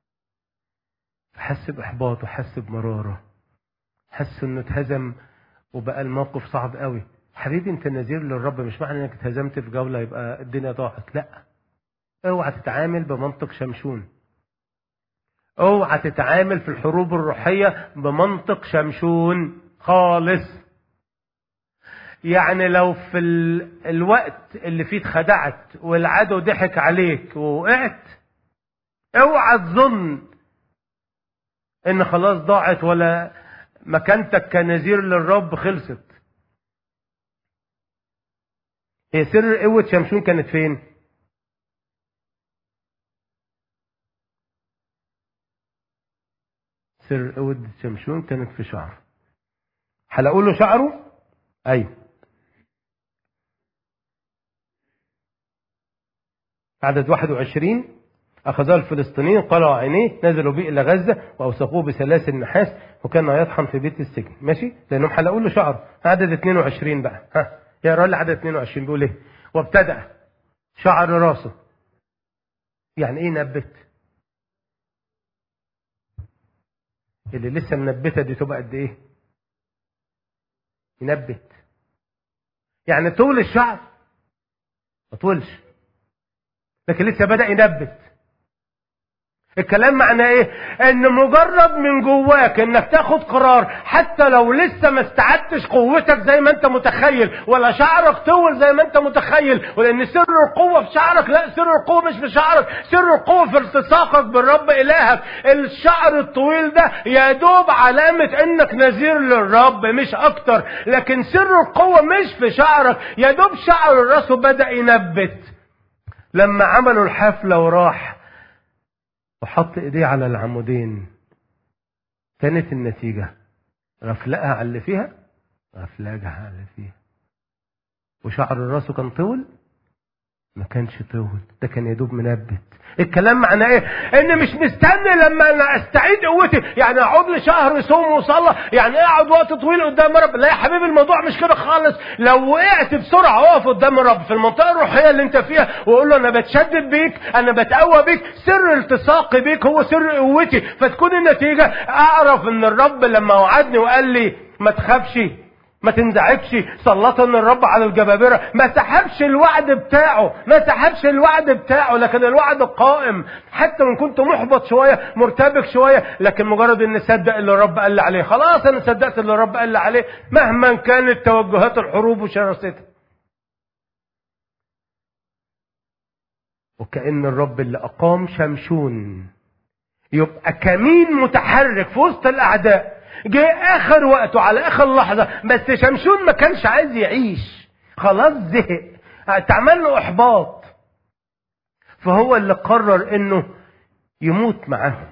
فحس باحباط وحس بمراره حس انه اتهزم وبقى الموقف صعب قوي حبيبي انت نذير للرب مش معنى انك اتهزمت في جوله يبقى الدنيا ضاعت لا اوعى تتعامل بمنطق شمشون اوعى تتعامل في الحروب الروحيه بمنطق شمشون خالص يعني لو في ال... الوقت اللي فيه اتخدعت والعدو ضحك عليك ووقعت اوعى تظن ان خلاص ضاعت ولا مكانتك كنذير للرب خلصت هي سر قوة شمشون كانت فين؟ سر قوة شمشون كانت في شعره هلاقول له شعره؟ أيوه عدد 21 أخذها الفلسطينيين قلعوا عينيه نزلوا به إلى غزة وأوثقوه بسلاسل النحاس وكان يطحن في بيت السجن ماشي لأنهم حلقوا له شعره عدد 22 بقى ها يقرا لي عدد 22 بيقول إيه وابتدأ شعر راسه يعني إيه نبت اللي لسه منبتة دي تبقى قد إيه ينبت يعني طول الشعر ما طولش لكن لسه بدأ ينبت الكلام معناه ايه ان مجرد من جواك انك تاخد قرار حتى لو لسه ما استعدتش قوتك زي ما انت متخيل ولا شعرك طول زي ما انت متخيل ولان سر القوة في شعرك لا سر القوة مش في شعرك سر القوة في التصاقك بالرب الهك الشعر الطويل ده يا دوب علامة انك نذير للرب مش اكتر لكن سر القوة مش في شعرك يا دوب شعر راسه بدأ ينبت لما عملوا الحفلة وراح وحط ايديه على العمودين كانت النتيجة غفلقها على اللي فيها غفلقها على اللي فيها وشعر راسه كان طول ما كانش طول ده كان يدوب منبت الكلام معناه ايه ان مش مستني لما انا استعيد قوتي يعني اقعد لي شهر صوم وصلاه يعني اقعد وقت طويل قدام رب لا يا حبيبي الموضوع مش كده خالص لو وقعت بسرعه اقف قدام الرب في المنطقه الروحيه اللي انت فيها وقول له انا بتشدد بيك انا بتقوى بيك سر التصاقي بيك هو سر قوتي فتكون النتيجه اعرف ان الرب لما وعدني وقال لي ما تخافش ما تنزعجش سلطنا الرب على الجبابرة ما سحبش الوعد بتاعه ما سحبش الوعد بتاعه لكن الوعد قائم حتى وان كنت محبط شوية مرتبك شوية لكن مجرد ان صدق اللي الرب قال لي عليه خلاص انا صدقت اللي الرب قال لي عليه مهما كانت توجهات الحروب وشراستها وكأن الرب اللي أقام شمشون يبقى كمين متحرك في وسط الأعداء جه اخر وقته على اخر لحظه بس شمشون ما كانش عايز يعيش خلاص زهق اتعمل له احباط فهو اللي قرر انه يموت معاهم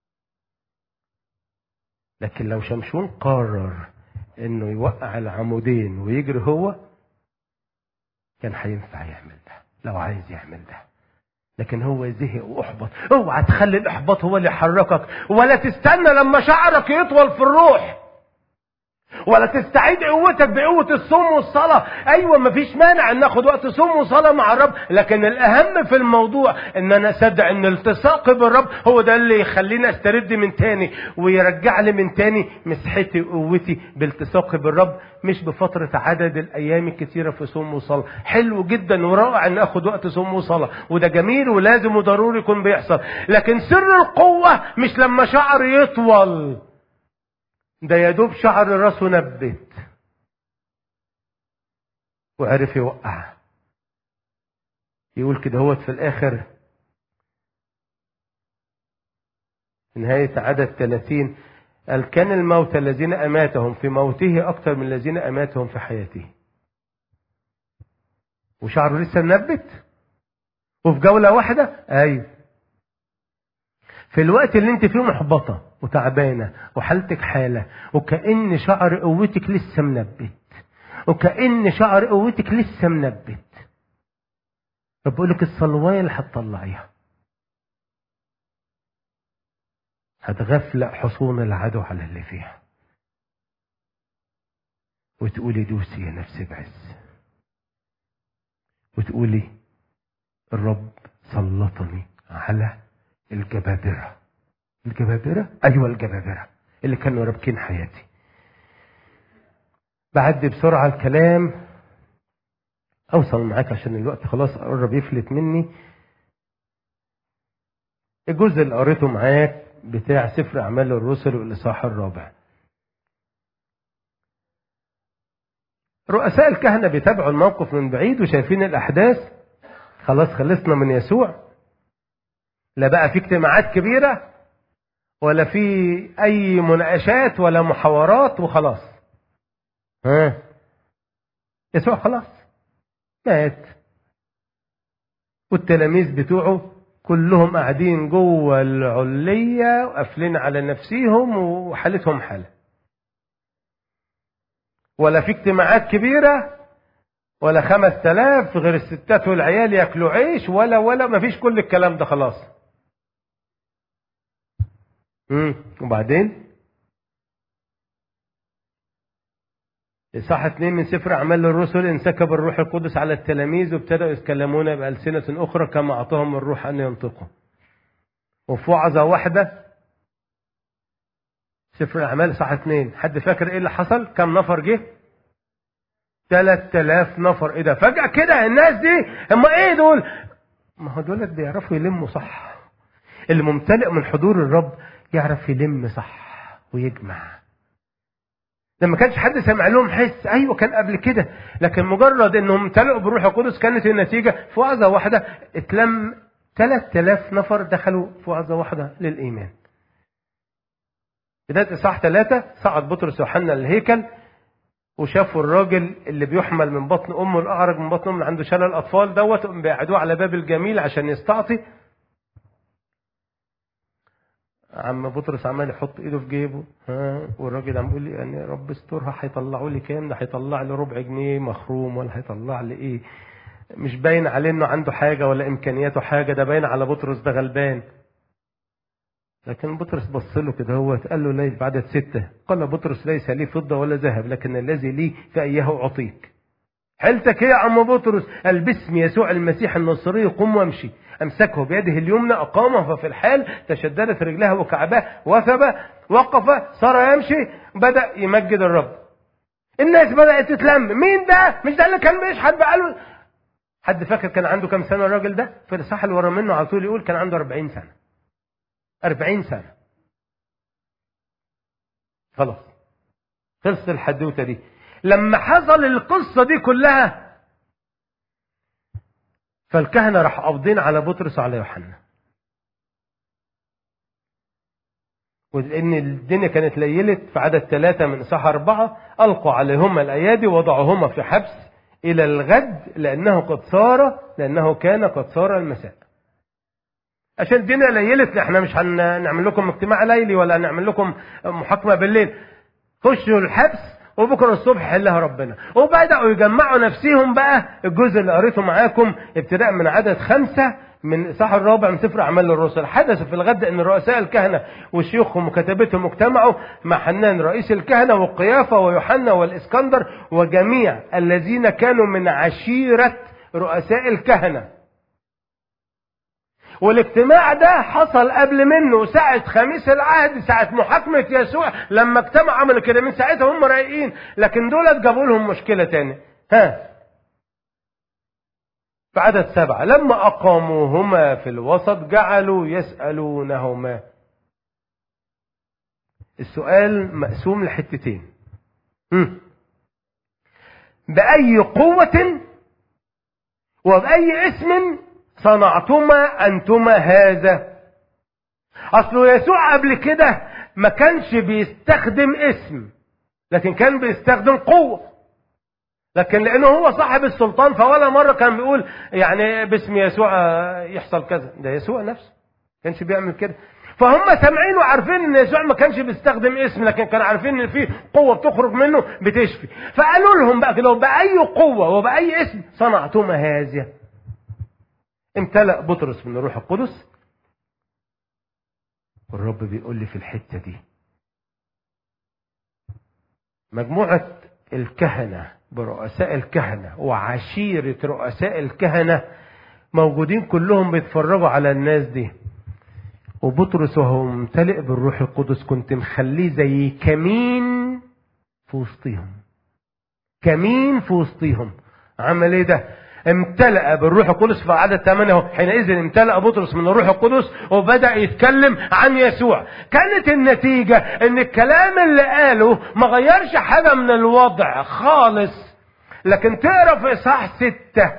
لكن لو شمشون قرر انه يوقع العمودين ويجري هو كان هينفع يعمل ده لو عايز يعمل ده لكن هو زهق واحبط اوعى تخلي الاحباط هو اللي يحركك ولا تستنى لما شعرك يطول في الروح ولا تستعيد قوتك بقوة الصوم والصلاة أيوة مفيش مانع أن ناخد وقت صوم وصلاة مع الرب لكن الأهم في الموضوع أن أنا أصدق أن التصاقي بالرب هو ده اللي يخليني أسترد من تاني ويرجع لي من تاني مسحتي وقوتي بالتصاقي بالرب مش بفترة عدد الأيام الكتيرة في صوم وصلاة حلو جدا ورائع أن أخد وقت صوم وصلاة وده جميل ولازم وضروري يكون بيحصل لكن سر القوة مش لما شعر يطول ده يا دوب شعر راسه نبت وعرف يوقع يقول كده هوت في الآخر في نهاية عدد 30 قال كان الموت الذين أماتهم في موته أكثر من الذين أماتهم في حياته وشعره لسه منبت وفي جولة واحدة أيوه في الوقت اللي انت فيه محبطة وتعبانة وحالتك حالة وكأن شعر قوتك لسه منبت وكأن شعر قوتك لسه منبت طب بقول لك الصلواية اللي هتطلعيها هتغفلق حصون العدو على اللي فيها وتقولي دوسي يا نفسي بعز وتقولي الرب سلطني على الجبابرة الجبابرة أيوة الجبابرة اللي كانوا رابكين حياتي بعدي بسرعة الكلام أوصل معاك عشان الوقت خلاص قرب يفلت مني الجزء اللي قريته معاك بتاع سفر أعمال الرسل والإصحاح الرابع رؤساء الكهنة بيتابعوا الموقف من بعيد وشايفين الأحداث خلاص خلصنا من يسوع لا بقى في اجتماعات كبيرة ولا في أي مناقشات ولا محاورات وخلاص ها يسوع خلاص مات والتلاميذ بتوعه كلهم قاعدين جوه العلية وقافلين على نفسيهم وحالتهم حالة ولا في اجتماعات كبيرة ولا خمس تلاف غير الستات والعيال ياكلوا عيش ولا ولا ما فيش كل الكلام ده خلاص امم وبعدين إصحاح اتنين من سفر أعمال الرسل انسكب الروح القدس على التلاميذ وابتدأوا يتكلمون بألسنة أخرى كما أعطاهم الروح أن ينطقوا. وفي وعظة واحدة سفر الأعمال إصحاح اتنين، حد فاكر إيه اللي حصل؟ كم نفر جه؟ ثلاث آلاف نفر، إيه ده؟ فجأة كده الناس دي هم إيه دول؟ ما هو دولت بيعرفوا يلموا صح. اللي ممتلئ من حضور الرب يعرف يلم صح ويجمع. لما كانش حد سمع لهم حس ايوه كان قبل كده لكن مجرد انهم امتلئوا بالروح القدس كانت النتيجه في وعظه واحده اتلم 3000 نفر دخلوا في وعظه واحده للايمان. بدايه اصحاح ثلاثه صعد بطرس ويوحنا للهيكل وشافوا الراجل اللي بيحمل من بطن امه الاعرج من بطن امه اللي عنده شلل اطفال دوت بيقعدوه على باب الجميل عشان يستعطي عم بطرس عمال يحط ايده في جيبه ها والراجل عم بيقول لي يعني رب استرها هيطلعوا لي كام ده هيطلع لي ربع جنيه مخروم ولا هيطلع لي ايه مش باين عليه انه عنده حاجة ولا امكانياته حاجة ده باين على بطرس ده غلبان لكن بطرس بص له كده هو قال له ليس بعدد ستة قال بطرس ليس لي فضة ولا ذهب لكن الذي لي فإياه أعطيك حيلتك ايه يا عم بطرس قال باسم يسوع المسيح النصري قم وامشي امسكه بيده اليمنى اقامه ففي الحال تشددت رجلها وكعباه وثب وقف صار يمشي بدا يمجد الرب الناس بدات تتلم مين ده مش ده اللي كان بيشحت بقاله حد فاكر كان عنده كام سنه الراجل ده في الصح اللي ورا منه على طول يقول كان عنده 40 سنه 40 سنه خلاص خلصت الحدوته دي لما حصل القصة دي كلها فالكهنة راح قابضين على بطرس وعلى يوحنا ولأن الدنيا كانت ليلت في عدد ثلاثة من إصحاح أربعة ألقوا عليهما الأيادي وضعوهما في حبس إلى الغد لأنه قد صار لأنه كان قد صار المساء عشان الدنيا ليلت احنا مش هنعمل لكم اجتماع ليلي ولا نعمل لكم محاكمة بالليل خشوا الحبس وبكره الصبح حلها ربنا وبداوا يجمعوا نفسهم بقى الجزء اللي قريته معاكم ابتداء من عدد خمسة من صح الرابع من سفر اعمال الرسل حدث في الغد ان رؤساء الكهنه وشيوخهم وكتبتهم اجتمعوا مع حنان رئيس الكهنه وقيافه ويوحنا والاسكندر وجميع الذين كانوا من عشيره رؤساء الكهنه والاجتماع ده حصل قبل منه ساعة خميس العهد ساعة محاكمة يسوع لما اجتمع عملوا كده من ساعتها هم رايقين لكن دول جابوا لهم مشكلة تاني ها في عدد سبعة لما أقاموهما في الوسط جعلوا يسألونهما السؤال مقسوم لحتتين هم. بأي قوة وبأي اسم صنعتما أنتما هذا أصل يسوع قبل كده ما كانش بيستخدم اسم لكن كان بيستخدم قوة لكن لأنه هو صاحب السلطان فولا مرة كان بيقول يعني باسم يسوع يحصل كذا ده يسوع نفسه كانش بيعمل كده فهم سامعين وعارفين ان يسوع ما كانش بيستخدم اسم لكن كانوا عارفين ان في قوه بتخرج منه بتشفي فقالوا لهم بقى كده باي قوه وباي اسم صنعتما هذا امتلأ بطرس من الروح القدس والرب بيقول لي في الحتة دي مجموعة الكهنة برؤساء الكهنة وعشيرة رؤساء الكهنة موجودين كلهم بيتفرجوا على الناس دي وبطرس وهو ممتلئ بالروح القدس كنت مخليه زي كمين في وسطيهم كمين في وسطيهم عمل ايه ده امتلأ بالروح القدس في عدد 8 حينئذ امتلأ بطرس من الروح القدس وبدأ يتكلم عن يسوع كانت النتيجة ان الكلام اللي قاله ما غيرش حاجة من الوضع خالص لكن تقرا في اصحاح ستة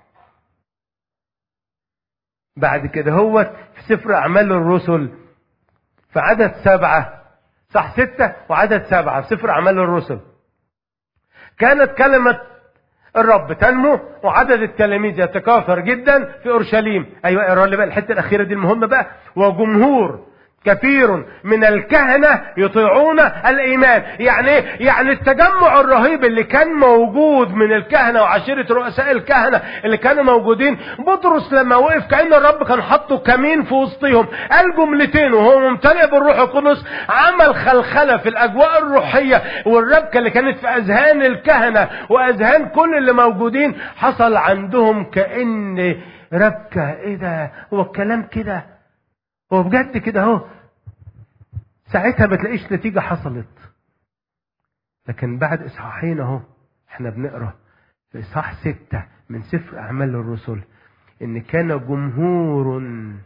بعد كده هو في سفر اعمال الرسل في عدد سبعة صح ستة وعدد سبعة في سفر اعمال الرسل كانت كلمة الرب تنمو وعدد التلاميذ يتكاثر جدا في اورشليم ايوه اقرا لي بقى الحته الاخيره دي المهمه بقى وجمهور كثير من الكهنة يطيعون الإيمان يعني إيه؟ يعني التجمع الرهيب اللي كان موجود من الكهنة وعشيرة رؤساء الكهنة اللي كانوا موجودين بطرس لما وقف كأن الرب كان حاطه كمين في وسطهم قال جملتين وهو ممتلئ بالروح القدس عمل خلخلة في الأجواء الروحية والربكة اللي كانت في أذهان الكهنة وأذهان كل اللي موجودين حصل عندهم كأن ربكة إيه ده هو الكلام كده هو بجد كده اهو ساعتها ما تلاقيش نتيجة حصلت لكن بعد اصحاحين اهو احنا بنقرا في اصحاح ستة من سفر اعمال الرسل ان كان جمهور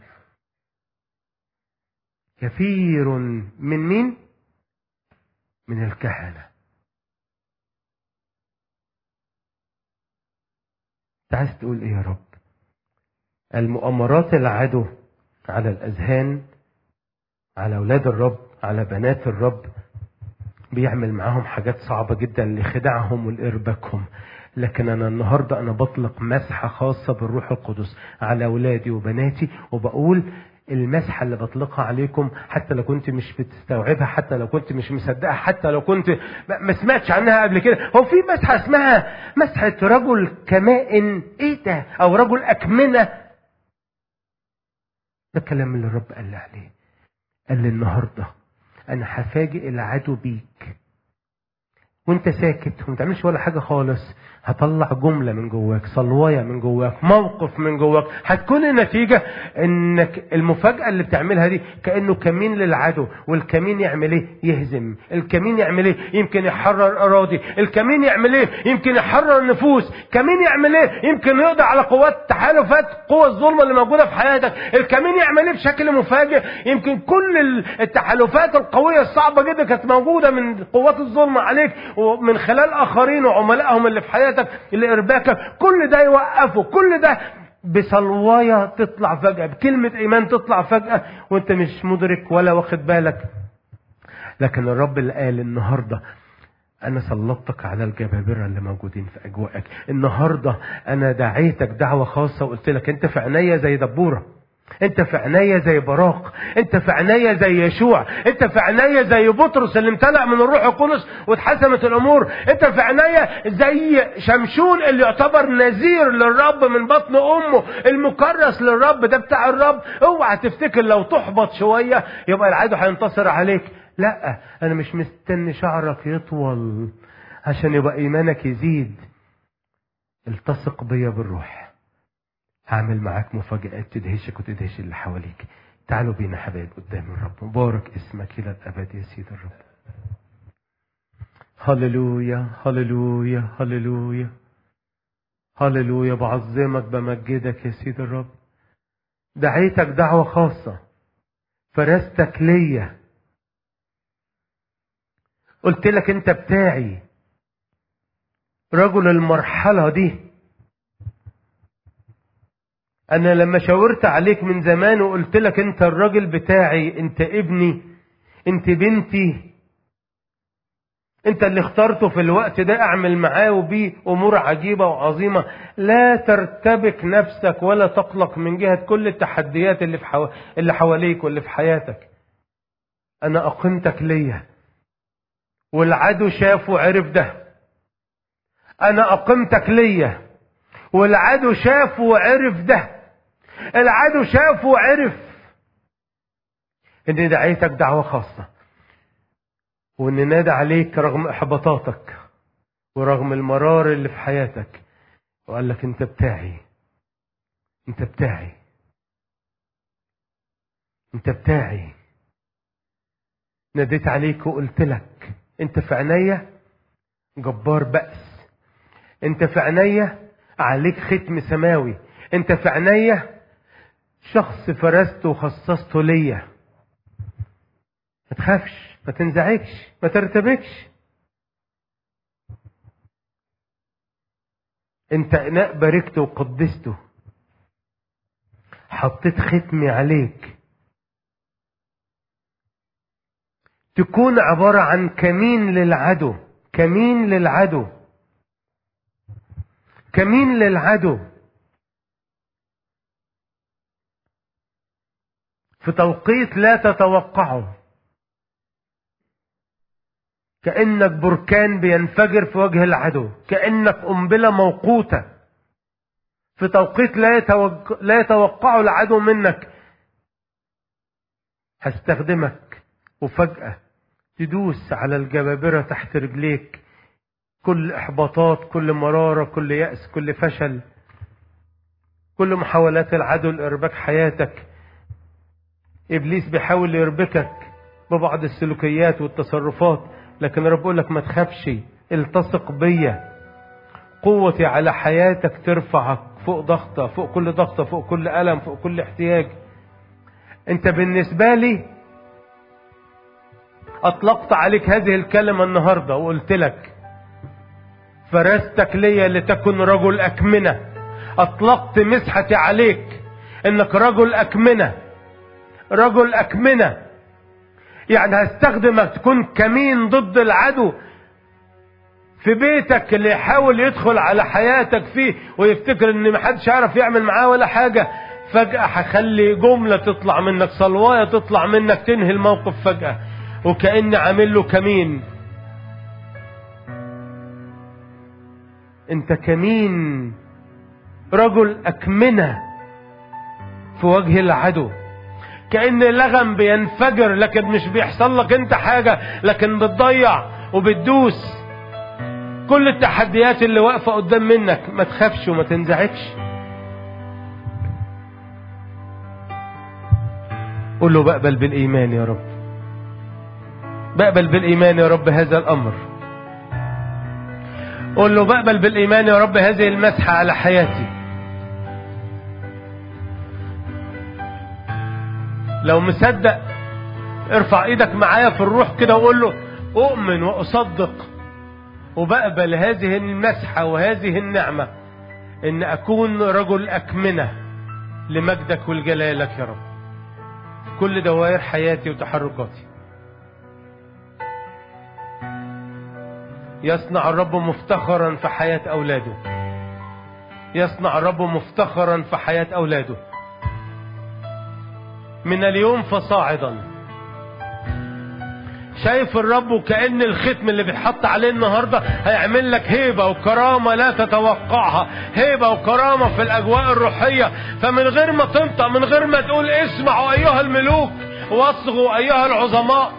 كثير من مين من الكهنة انت عايز تقول ايه يا رب المؤامرات العدو على الأذهان على أولاد الرب على بنات الرب بيعمل معاهم حاجات صعبة جدا لخداعهم ولإرباكهم لكن أنا النهاردة أنا بطلق مسحة خاصة بالروح القدس على أولادي وبناتي وبقول المسحة اللي بطلقها عليكم حتى لو كنت مش بتستوعبها حتى لو كنت مش مصدقها حتى لو كنت ما سمعتش عنها قبل كده هو في مسحة اسمها مسحة رجل كمائن ايه ده او رجل اكمنة ده الكلام اللي الرب قال لي عليه قال لي النهاردة انا هفاجئ العدو بيك وانت ساكت وما تعملش ولا حاجة خالص هطلع جملة من جواك صلواية من جواك موقف من جواك هتكون النتيجة انك المفاجأة اللي بتعملها دي كأنه كمين للعدو والكمين يعمل ايه يهزم الكمين يعمل ايه يمكن يحرر اراضي الكمين يعمل ايه يمكن يحرر نفوس كمين يعمل ايه يمكن يقضي على قوات تحالفات قوى الظلمة اللي موجودة في حياتك الكمين يعمل ايه بشكل مفاجئ يمكن كل التحالفات القوية الصعبة جدا كانت موجودة من قوات الظلمة عليك ومن خلال اخرين وعملائهم اللي في حياتك اللي ارباكك كل ده يوقفه كل ده بصلواية تطلع فجأة بكلمة ايمان تطلع فجأة وانت مش مدرك ولا واخد بالك لكن الرب اللي قال النهارده انا سلطتك على الجبابره اللي موجودين في اجواءك النهارده انا دعيتك دعوه خاصه وقلت لك انت في عينيا زي دبوره انت في عينيا زي براق انت في عينيا زي يشوع انت في عينيا زي بطرس اللي امتلأ من الروح القدس واتحسمت الامور انت في عينيا زي شمشون اللي يعتبر نذير للرب من بطن امه المكرس للرب ده بتاع الرب اوعى تفتكر لو تحبط شويه يبقى العدو هينتصر عليك لا انا مش مستني شعرك يطول عشان يبقى ايمانك يزيد التصق بيا بالروح هعمل معاك مفاجآت تدهشك وتدهش اللي حواليك تعالوا بينا حبايب قدام الرب مبارك اسمك الى الابد يا سيد الرب هللويا هللويا هللويا هللويا بعظمك بمجدك يا سيد الرب دعيتك دعوة خاصة فرستك ليا قلت لك انت بتاعي رجل المرحلة دي انا لما شاورت عليك من زمان وقلت لك انت الراجل بتاعي انت ابني انت بنتي انت اللي اخترته في الوقت ده اعمل معاه وبيه امور عجيبه وعظيمه لا ترتبك نفسك ولا تقلق من جهه كل التحديات اللي في حو... اللي حواليك واللي في حياتك انا اقمتك ليا والعدو شاف وعرف ده انا اقمتك ليا والعدو شاف وعرف ده العدو شاف وعرف ان دعيتك دعوه خاصه وان نادى عليك رغم احباطاتك ورغم المرار اللي في حياتك وقال لك انت بتاعي انت بتاعي انت بتاعي ناديت عليك وقلت لك انت في عينيا جبار بأس انت في عينيا عليك ختم سماوي انت في عينيا شخص فرسته وخصصته ليا ما تخافش ما تنزعجش ما ترتبكش انت اناء باركته وقدسته حطيت ختمي عليك تكون عبارة عن كمين للعدو كمين للعدو كمين للعدو في توقيت لا تتوقعه كأنك بركان بينفجر في وجه العدو كأنك قنبلة موقوتة في توقيت لا, يتوقع لا يتوقعه العدو منك هستخدمك وفجأة تدوس على الجبابرة تحت رجليك كل إحباطات كل مرارة كل يأس كل فشل كل محاولات العدو لإرباك حياتك إبليس بيحاول يربكك ببعض السلوكيات والتصرفات لكن رب يقول لك ما تخافش التصق بيا قوتي على حياتك ترفعك فوق ضغطة فوق كل ضغطة فوق كل ألم فوق كل احتياج انت بالنسبة لي اطلقت عليك هذه الكلمة النهاردة وقلت لك فرستك ليا لتكن رجل أكمنة أطلقت مسحتي عليك إنك رجل أكمنة رجل أكمنة يعني هستخدمك تكون كمين ضد العدو في بيتك اللي يحاول يدخل على حياتك فيه ويفتكر ان محدش يعرف يعمل معاه ولا حاجة فجأة هخلي جملة تطلع منك صلواية تطلع منك تنهي الموقف فجأة وكأني عامل له كمين انت كمين رجل أكمنة في وجه العدو كأن لغم بينفجر لكن مش بيحصل لك انت حاجة لكن بتضيع وبتدوس كل التحديات اللي واقفة قدام منك ما تخافش وما تنزعجش قول له بقبل بالإيمان يا رب بقبل بالإيمان يا رب هذا الأمر قول له بقبل بالإيمان يا رب هذه المسحة على حياتي لو مصدق ارفع ايدك معايا في الروح كده وقول له اؤمن واصدق وبقبل هذه المسحة وهذه النعمة ان اكون رجل اكمنة لمجدك ولجلالك يا رب في كل دوائر حياتي وتحركاتي يصنع الرب مفتخرا في حياة اولاده يصنع الرب مفتخرا في حياة اولاده من اليوم فصاعدا شايف الرب وكأن الختم اللي بيتحط عليه النهاردة هيعمل لك هيبة وكرامة لا تتوقعها هيبة وكرامة في الأجواء الروحية فمن غير ما تنطق من غير ما تقول اسمعوا أيها الملوك واصغوا أيها العظماء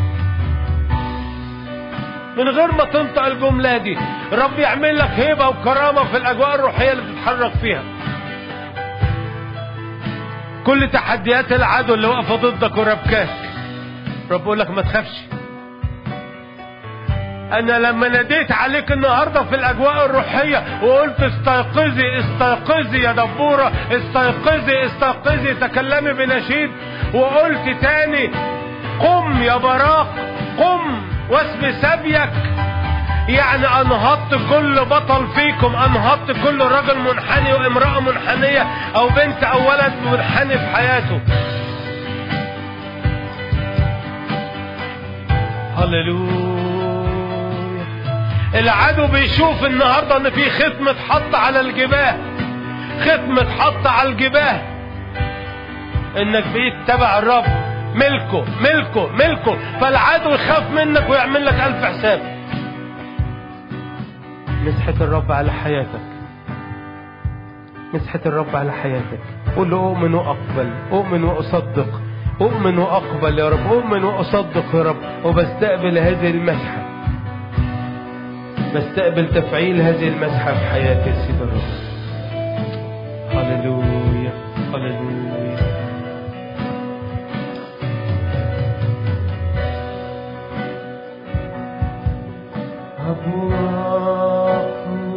من غير ما تنطق الجملة دي الرب يعمل لك هيبة وكرامة في الأجواء الروحية اللي بتتحرك فيها كل تحديات العدو اللي واقفه ضدك وربكاك رب يقول لك ما تخافش انا لما ناديت عليك النهارده في الاجواء الروحيه وقلت استيقظي استيقظي يا دبوره استيقظي استيقظي تكلمي بنشيد وقلت تاني قم يا براق قم واسم سبيك يعني انهضت كل بطل فيكم انهضت كل رجل منحني وامرأة منحنية او بنت او ولد منحني في حياته هللويا العدو بيشوف النهاردة ان في ختم اتحط على الجباه ختم اتحط على الجباه انك بقيت تبع الرب ملكه ملكه ملكه فالعدو يخاف منك ويعمل لك الف حساب مسحة الرب على حياتك مسحة الرب على حياتك قول له أؤمن وأقبل أؤمن وأصدق أؤمن وأقبل يا رب أؤمن وأصدق يا رب وبستقبل هذه المسحة بستقبل تفعيل هذه المسحة في حياتي يا سيد الرب هللويا هللويا أبواب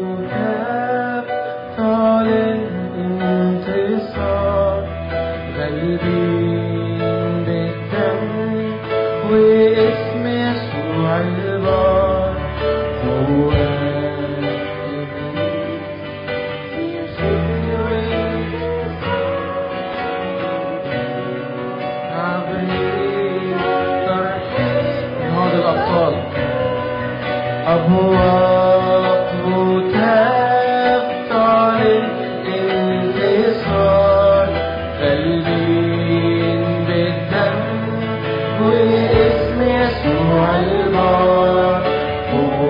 طال الانتصار غالبين بالدم واسم يسوع البار هو هذا الأبطال أبواب تبطل الانتصار قلبين بالدم واسم يسوع البار هو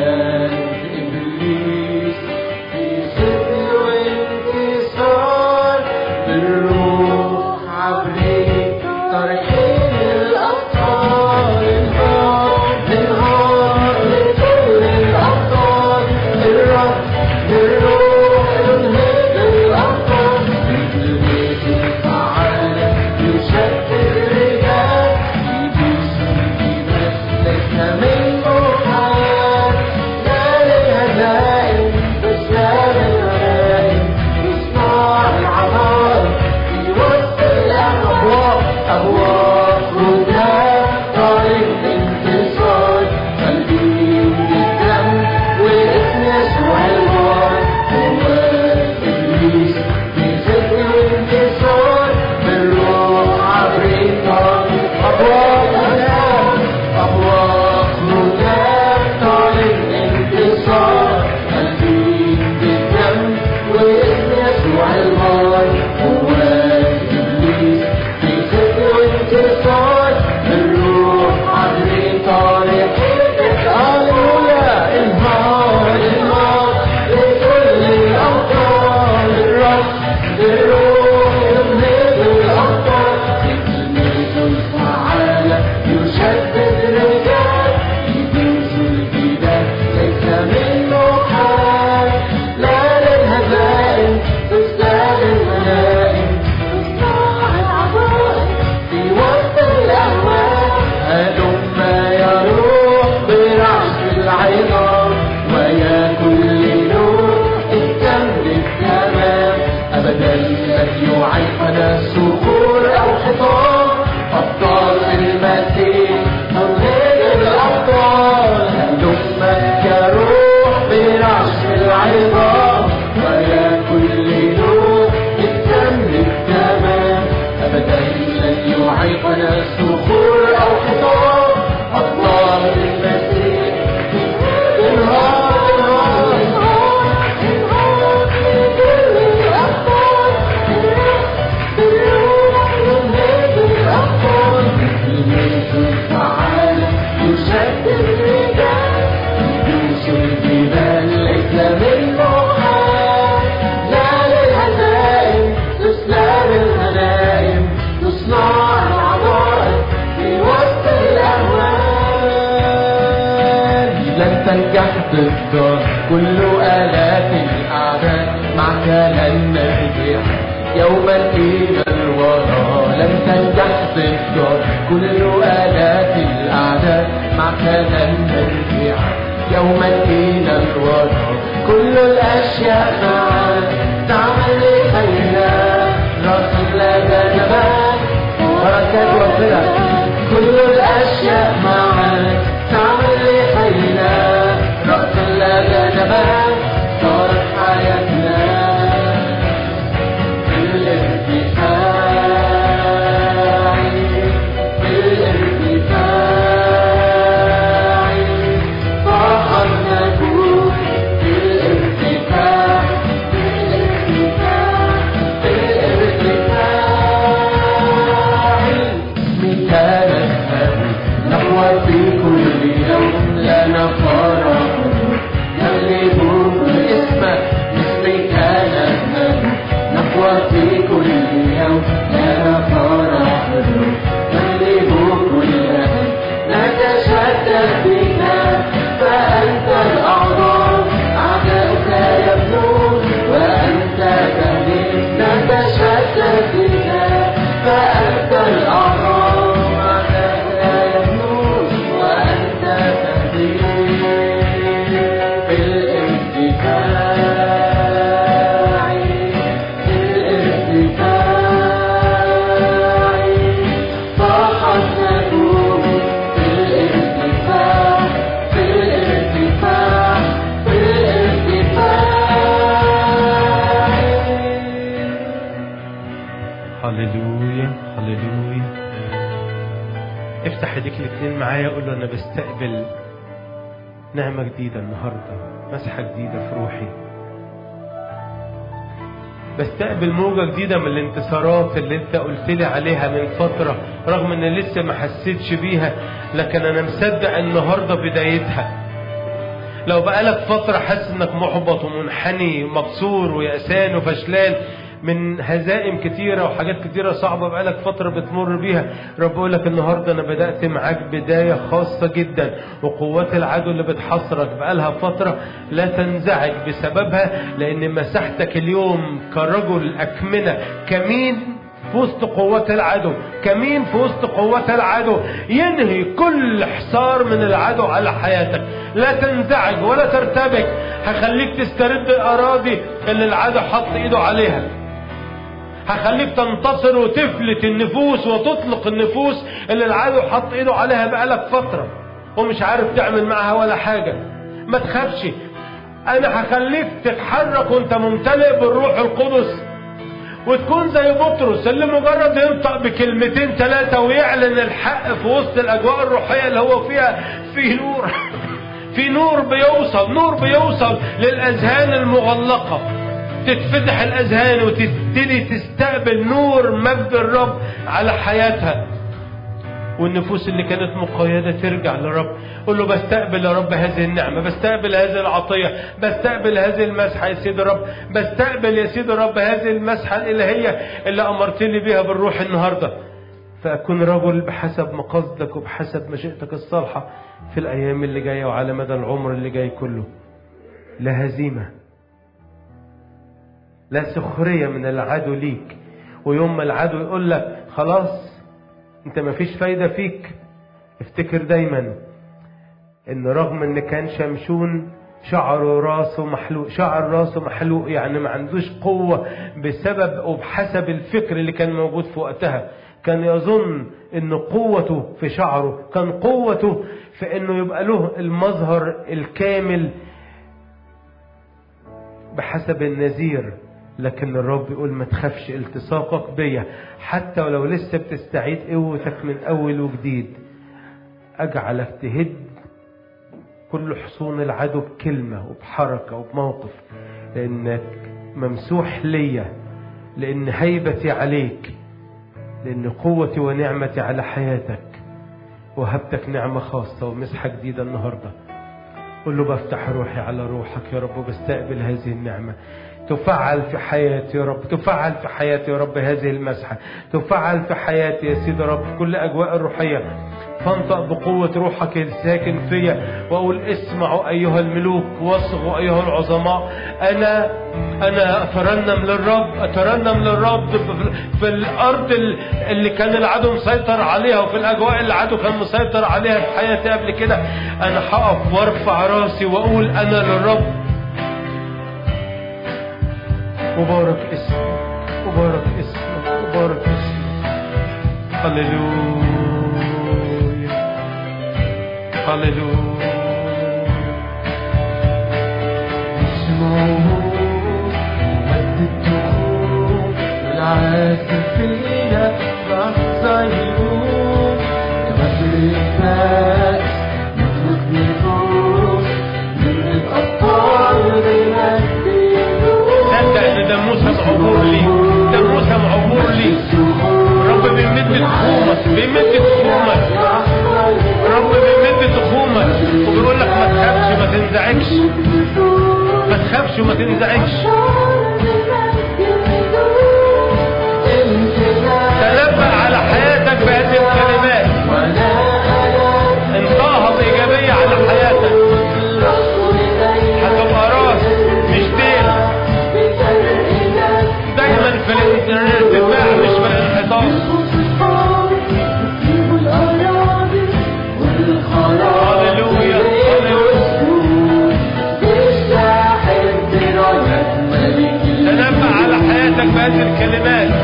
إبليس في خزي وانتصار بالروح عبري طرحين الأبطال الهار للهار لكل الأبطال أشد الرجال يدوس الجبال ليس بالمحال لا للهزائم تسلم الغنائم تصنع العظائم في وسط الأهوال لن تنجح ضد كل آلاف الأعداء معك لن نرجع يوما إلى الوراء لن تنجح ضد كل آلاف الأعداء معك لن نرجع يوما إلى الوراء كل الأشياء معا تعمل لخيرنا رأس لا جنبان بركات ربنا كل الأشياء معا تعمل لخيرنا رأس لا جنبان صارت حياتنا في الارتفاع في الارتفاع فقد نكون في الارتفاع في الارتفاع في الارتفاع اسمك نذهب نحو في كل يوم لا نفرح نغلب باسمك باسمك نذهب نحو في كل يوم لا نفرح نغلب كل هم نتشدد بك فأنت الأعظم أعداؤك يبنون وأنت تهدي نتشدد بك فأنت الأعظم أعداؤك يبنون وأنت تهدي في الارتفاع في الارتفاع فقد نكون في الارتفاع في الارتفاع في الارتفاع هللويا هللويا افتح ايديك الاثنين معايا قول له انا بستقبل نعمة جديدة النهاردة مسحة جديدة في روحي بستقبل موجة جديدة من الانتصارات اللي انت قلت لي عليها من فترة رغم ان لسه ما حسيتش بيها لكن انا مصدق النهاردة بدايتها لو بقالك فترة حاسس انك محبط ومنحني ومكسور ويأسان وفشلان من هزائم كتيرة وحاجات كتيرة صعبة بقالك فترة بتمر بيها رب يقول لك النهاردة أنا بدأت معاك بداية خاصة جدا وقوات العدو اللي بتحصرك بقالها فترة لا تنزعج بسببها لأن مساحتك اليوم كرجل أكمنة كمين في وسط قوات العدو كمين في وسط قوات العدو ينهي كل حصار من العدو على حياتك لا تنزعج ولا ترتبك هخليك تسترد الأراضي اللي العدو حط إيده عليها هخليك تنتصر وتفلت النفوس وتطلق النفوس اللي العدو حط ايده عليها بقالك فترة ومش عارف تعمل معها ولا حاجة ما تخافش انا هخليك تتحرك وانت ممتلئ بالروح القدس وتكون زي بطرس اللي مجرد ينطق بكلمتين ثلاثة ويعلن الحق في وسط الأجواء الروحية اللي هو فيها في نور في نور بيوصل نور بيوصل للأذهان المغلقة تتفتح الأذهان وتبتدي تستقبل نور مجد الرب على حياتها والنفوس اللي كانت مقيدة ترجع لرب قول له بستقبل يا رب هذه النعمة بستقبل هذه العطية بستقبل هذه المسحة يا سيد الرب بستقبل يا سيد الرب هذه المسحة الإلهية اللي أمرتني بها بالروح النهاردة فأكون رجل بحسب مقاصدك وبحسب مشيئتك الصالحة في الأيام اللي جاية وعلى مدى العمر اللي جاي كله لا هزيمة لا سخرية من العدو ليك ويوم ما العدو يقول لك خلاص انت مفيش فايدة فيك افتكر دايما ان رغم ان كان شمشون شعره راسه محلوق شعر راسه محلوق يعني ما عندوش قوة بسبب وبحسب الفكر اللي كان موجود في وقتها كان يظن ان قوته في شعره كان قوته في انه يبقى له المظهر الكامل بحسب النذير لكن الرب يقول ما تخافش التصاقك بيا حتى ولو لسه بتستعيد قوتك من اول وجديد اجعلك تهد كل حصون العدو بكلمة وبحركة وبموقف لانك ممسوح ليا لان هيبتي عليك لان قوتي ونعمتي على حياتك وهبتك نعمة خاصة ومسحة جديدة النهاردة قل له بفتح روحي على روحك يا رب وبستقبل هذه النعمة تفعل في حياتي يا رب تفعل في حياتي يا رب هذه المسحة تفعل في حياتي يا سيدي يا رب في كل أجواء الروحية فانطق بقوة روحك الساكن فيا وأقول اسمعوا أيها الملوك واصغوا أيها العظماء أنا أنا أترنم للرب أترنم للرب في- في الأرض ال- اللي كان العدو مسيطر عليها وفي الأجواء اللي العدو كان مسيطر عليها في حياتي قبل كده أنا هقف وارفع راسي وأقول أنا للرب مبارك اسمك مبارك اسمك مبارك اسمك هللويا هللويا اسمه مد الدخول والعازفين لحظة يقوم تغفر الناس نطلق نفوس من الأبطال بيمثلون صدق ان ده موسم عبور لي ده موسم عبور لي رب بيمد تخومك بيمد تخومك رب بيمد تخومك وبيقول لك ما تخافش ما تنزعجش ما تخافش وما تنزعجش تنبأ على حياتك بهذه الكلمات انطاها بإيجابية على حياتك هتبقى راس مش ديل دايما في الارتفاع مش في الانحطاط هللويا تنبأ على حياتك بهذه الكلمات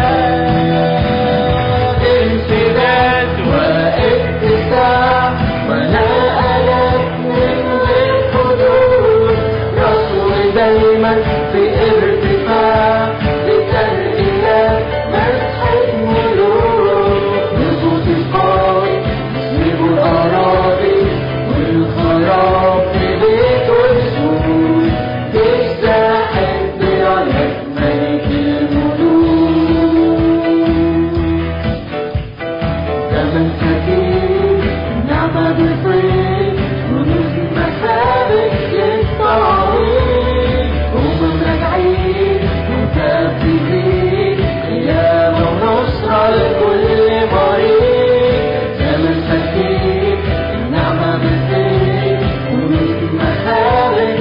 امتداد واتساع ولا ألف من غير حدود رسول دايما في ارتفاع لترقية مسح الملوك نبوت القاي نسيب الأراضي والخراب في بيت والسود تجتاح براية ملك الملوك زمن كثير نعمة بالخير ونوز المخابئ للطاويل هم راجعين مكبرين قيامة ونصرة لكل مريض زمن كثير النعمة بالخير ونوز المخابئ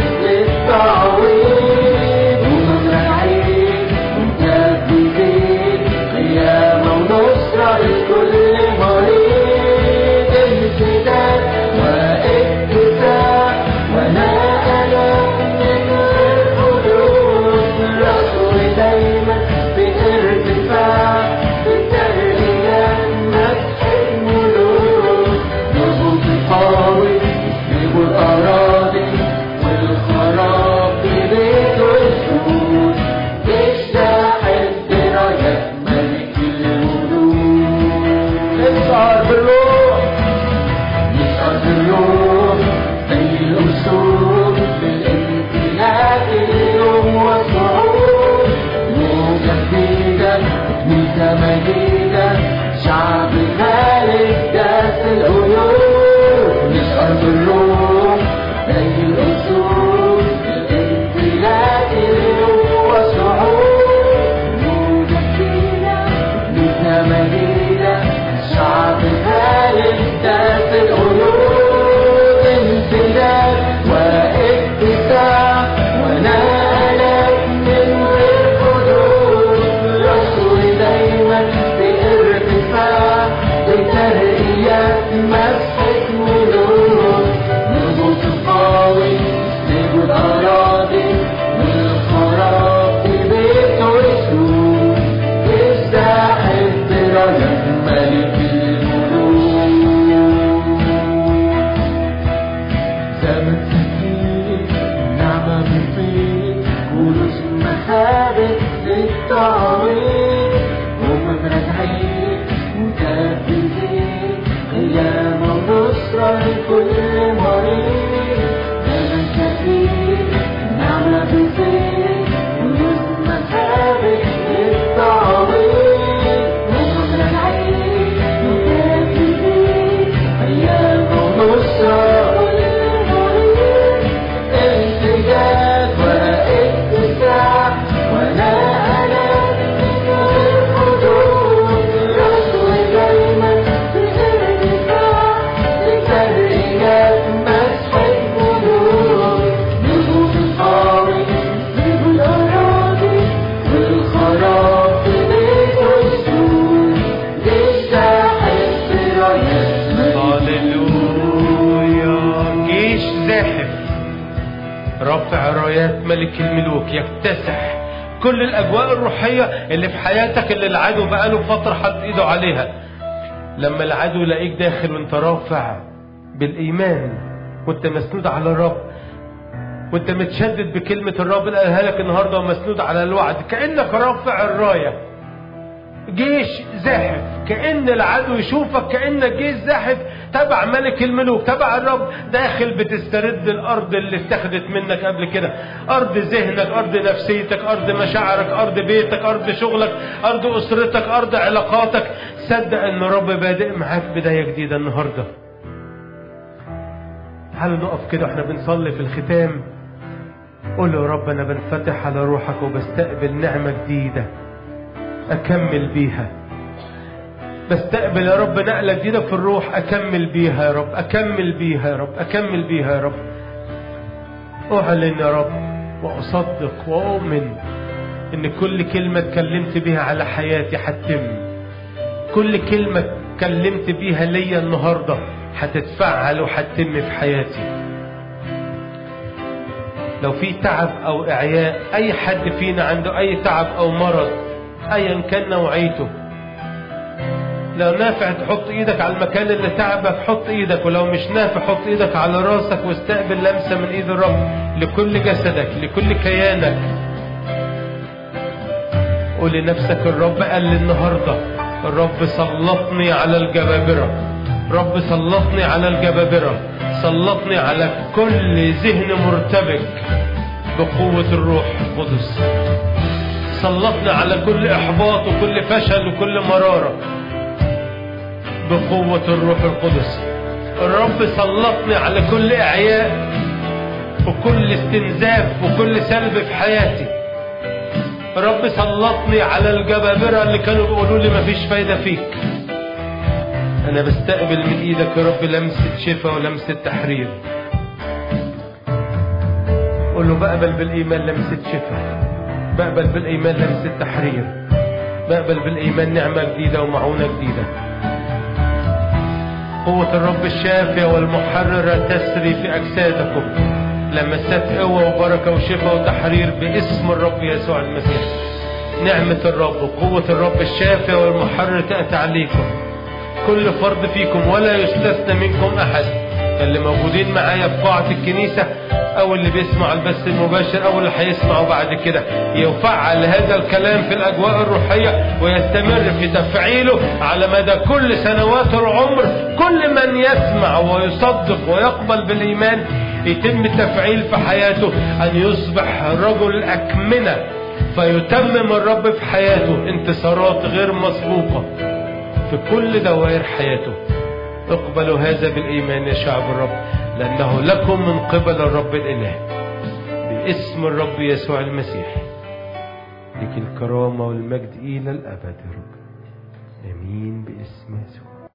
للطاويل هم راجعين مكبرين قيامة ونصرة لكل مريض امتداد واتساع ولا ألم من غير حدود رسول دايما بارتفاع بترقية مسح الملوك نبوط القوي يسلب الأراضي والخراب في بيت والسود تجتاح الدراية ملك الملوك نسهر بالروح نسهر بالروح زي الأسود بالامتلاك اليوم والصعود موجة جديدة كنيسة مجيدة شعب خالد داس القيود نسهر بالروح زي الأسود بالامتلاك اليوم والصعود موجة جديدة كنيسة مجيدة شعب خالد داس القيود امتداد واتساع ونالت من غير حدود رسول دايما بارتفاع بترقية مسحة ملوك نبوط القوي نجو الأراضي والخراب في بيت وسود تفتح الدرجة ملك الملوك زمن كتير نعمة بفيك كنوز المخابئ للتعويض هم راجعين مكبسين قيامة ونصرة لكل مريض زمن كتير نعمة بفيك كنوز المخابئ للتعويض هم راجعين مكبسين رافع رايات ملك الملوك يكتسح كل الاجواء الروحيه اللي في حياتك اللي العدو بقاله فتره حط ايده عليها لما العدو يلاقيك داخل وانت رافع بالايمان وانت مسنود على الرب وانت متشدد بكلمه الرب اللي قالها لك النهارده ومسنود على الوعد كانك رافع الرايه جيش زاحف كأن العدو يشوفك كأنك جيش زاحف تبع ملك الملوك تبع الرب داخل بتسترد الأرض اللي اتخذت منك قبل كده أرض ذهنك أرض نفسيتك أرض مشاعرك أرض بيتك أرض شغلك أرض أسرتك أرض علاقاتك صدق أن الرب بادئ معاك بداية جديدة النهاردة تعالوا نقف كده واحنا بنصلي في الختام قول له يا رب أنا بنفتح على روحك وبستقبل نعمة جديدة أكمل بيها بستقبل يا رب نقلة جديدة في الروح أكمل بيها يا رب أكمل بيها يا رب أكمل بيها يا رب أعلن يا رب وأصدق وأؤمن إن كل كلمة اتكلمت بيها على حياتي هتتم كل كلمة اتكلمت بيها ليا النهاردة هتتفعل وهتتم في حياتي لو في تعب أو إعياء أي حد فينا عنده أي تعب أو مرض ايا كان نوعيته لو نافع تحط ايدك على المكان اللي تعبك حط ايدك ولو مش نافع حط ايدك على راسك واستقبل لمسة من ايد الرب لكل جسدك لكل كيانك قول لنفسك الرب قال لي النهاردة الرب سلطني على الجبابرة رب سلطني على الجبابرة سلطني على كل ذهن مرتبك بقوة الروح القدس سلطنا على كل احباط وكل فشل وكل مراره بقوه الروح القدس الرب سلطني على كل اعياء وكل استنزاف وكل سلب في حياتي الرب سلطني على الجبابره اللي كانوا بيقولوا لي مفيش فايده فيك انا بستقبل من ايدك يا رب لمسه شفاء ولمسه تحرير قول له بقبل بالايمان لمسه شفاء بقبل بالإيمان لمس التحرير بقبل بالإيمان نعمة جديدة ومعونة جديدة قوة الرب الشافية والمحررة تسري في أجسادكم لمسات قوة وبركة وشفاء وتحرير باسم الرب يسوع المسيح نعمة الرب وقوة الرب الشافية والمحرر تأتي عليكم كل فرد فيكم ولا يستثنى منكم أحد اللي موجودين معايا في قاعة الكنيسة أو اللي بيسمع البث المباشر أو اللي هيسمعه بعد كده يفعل هذا الكلام في الأجواء الروحية ويستمر في تفعيله على مدى كل سنوات العمر كل من يسمع ويصدق ويقبل بالإيمان يتم التفعيل في حياته أن يصبح رجل أكمنة فيتمم الرب في حياته انتصارات غير مسبوقة في كل دوائر حياته اقبلوا هذا بالإيمان يا شعب الرب لأنه لكم من قبل الرب الإله باسم الرب يسوع المسيح لك الكرامة والمجد إلى الأبد يا رب آمين باسم يسوع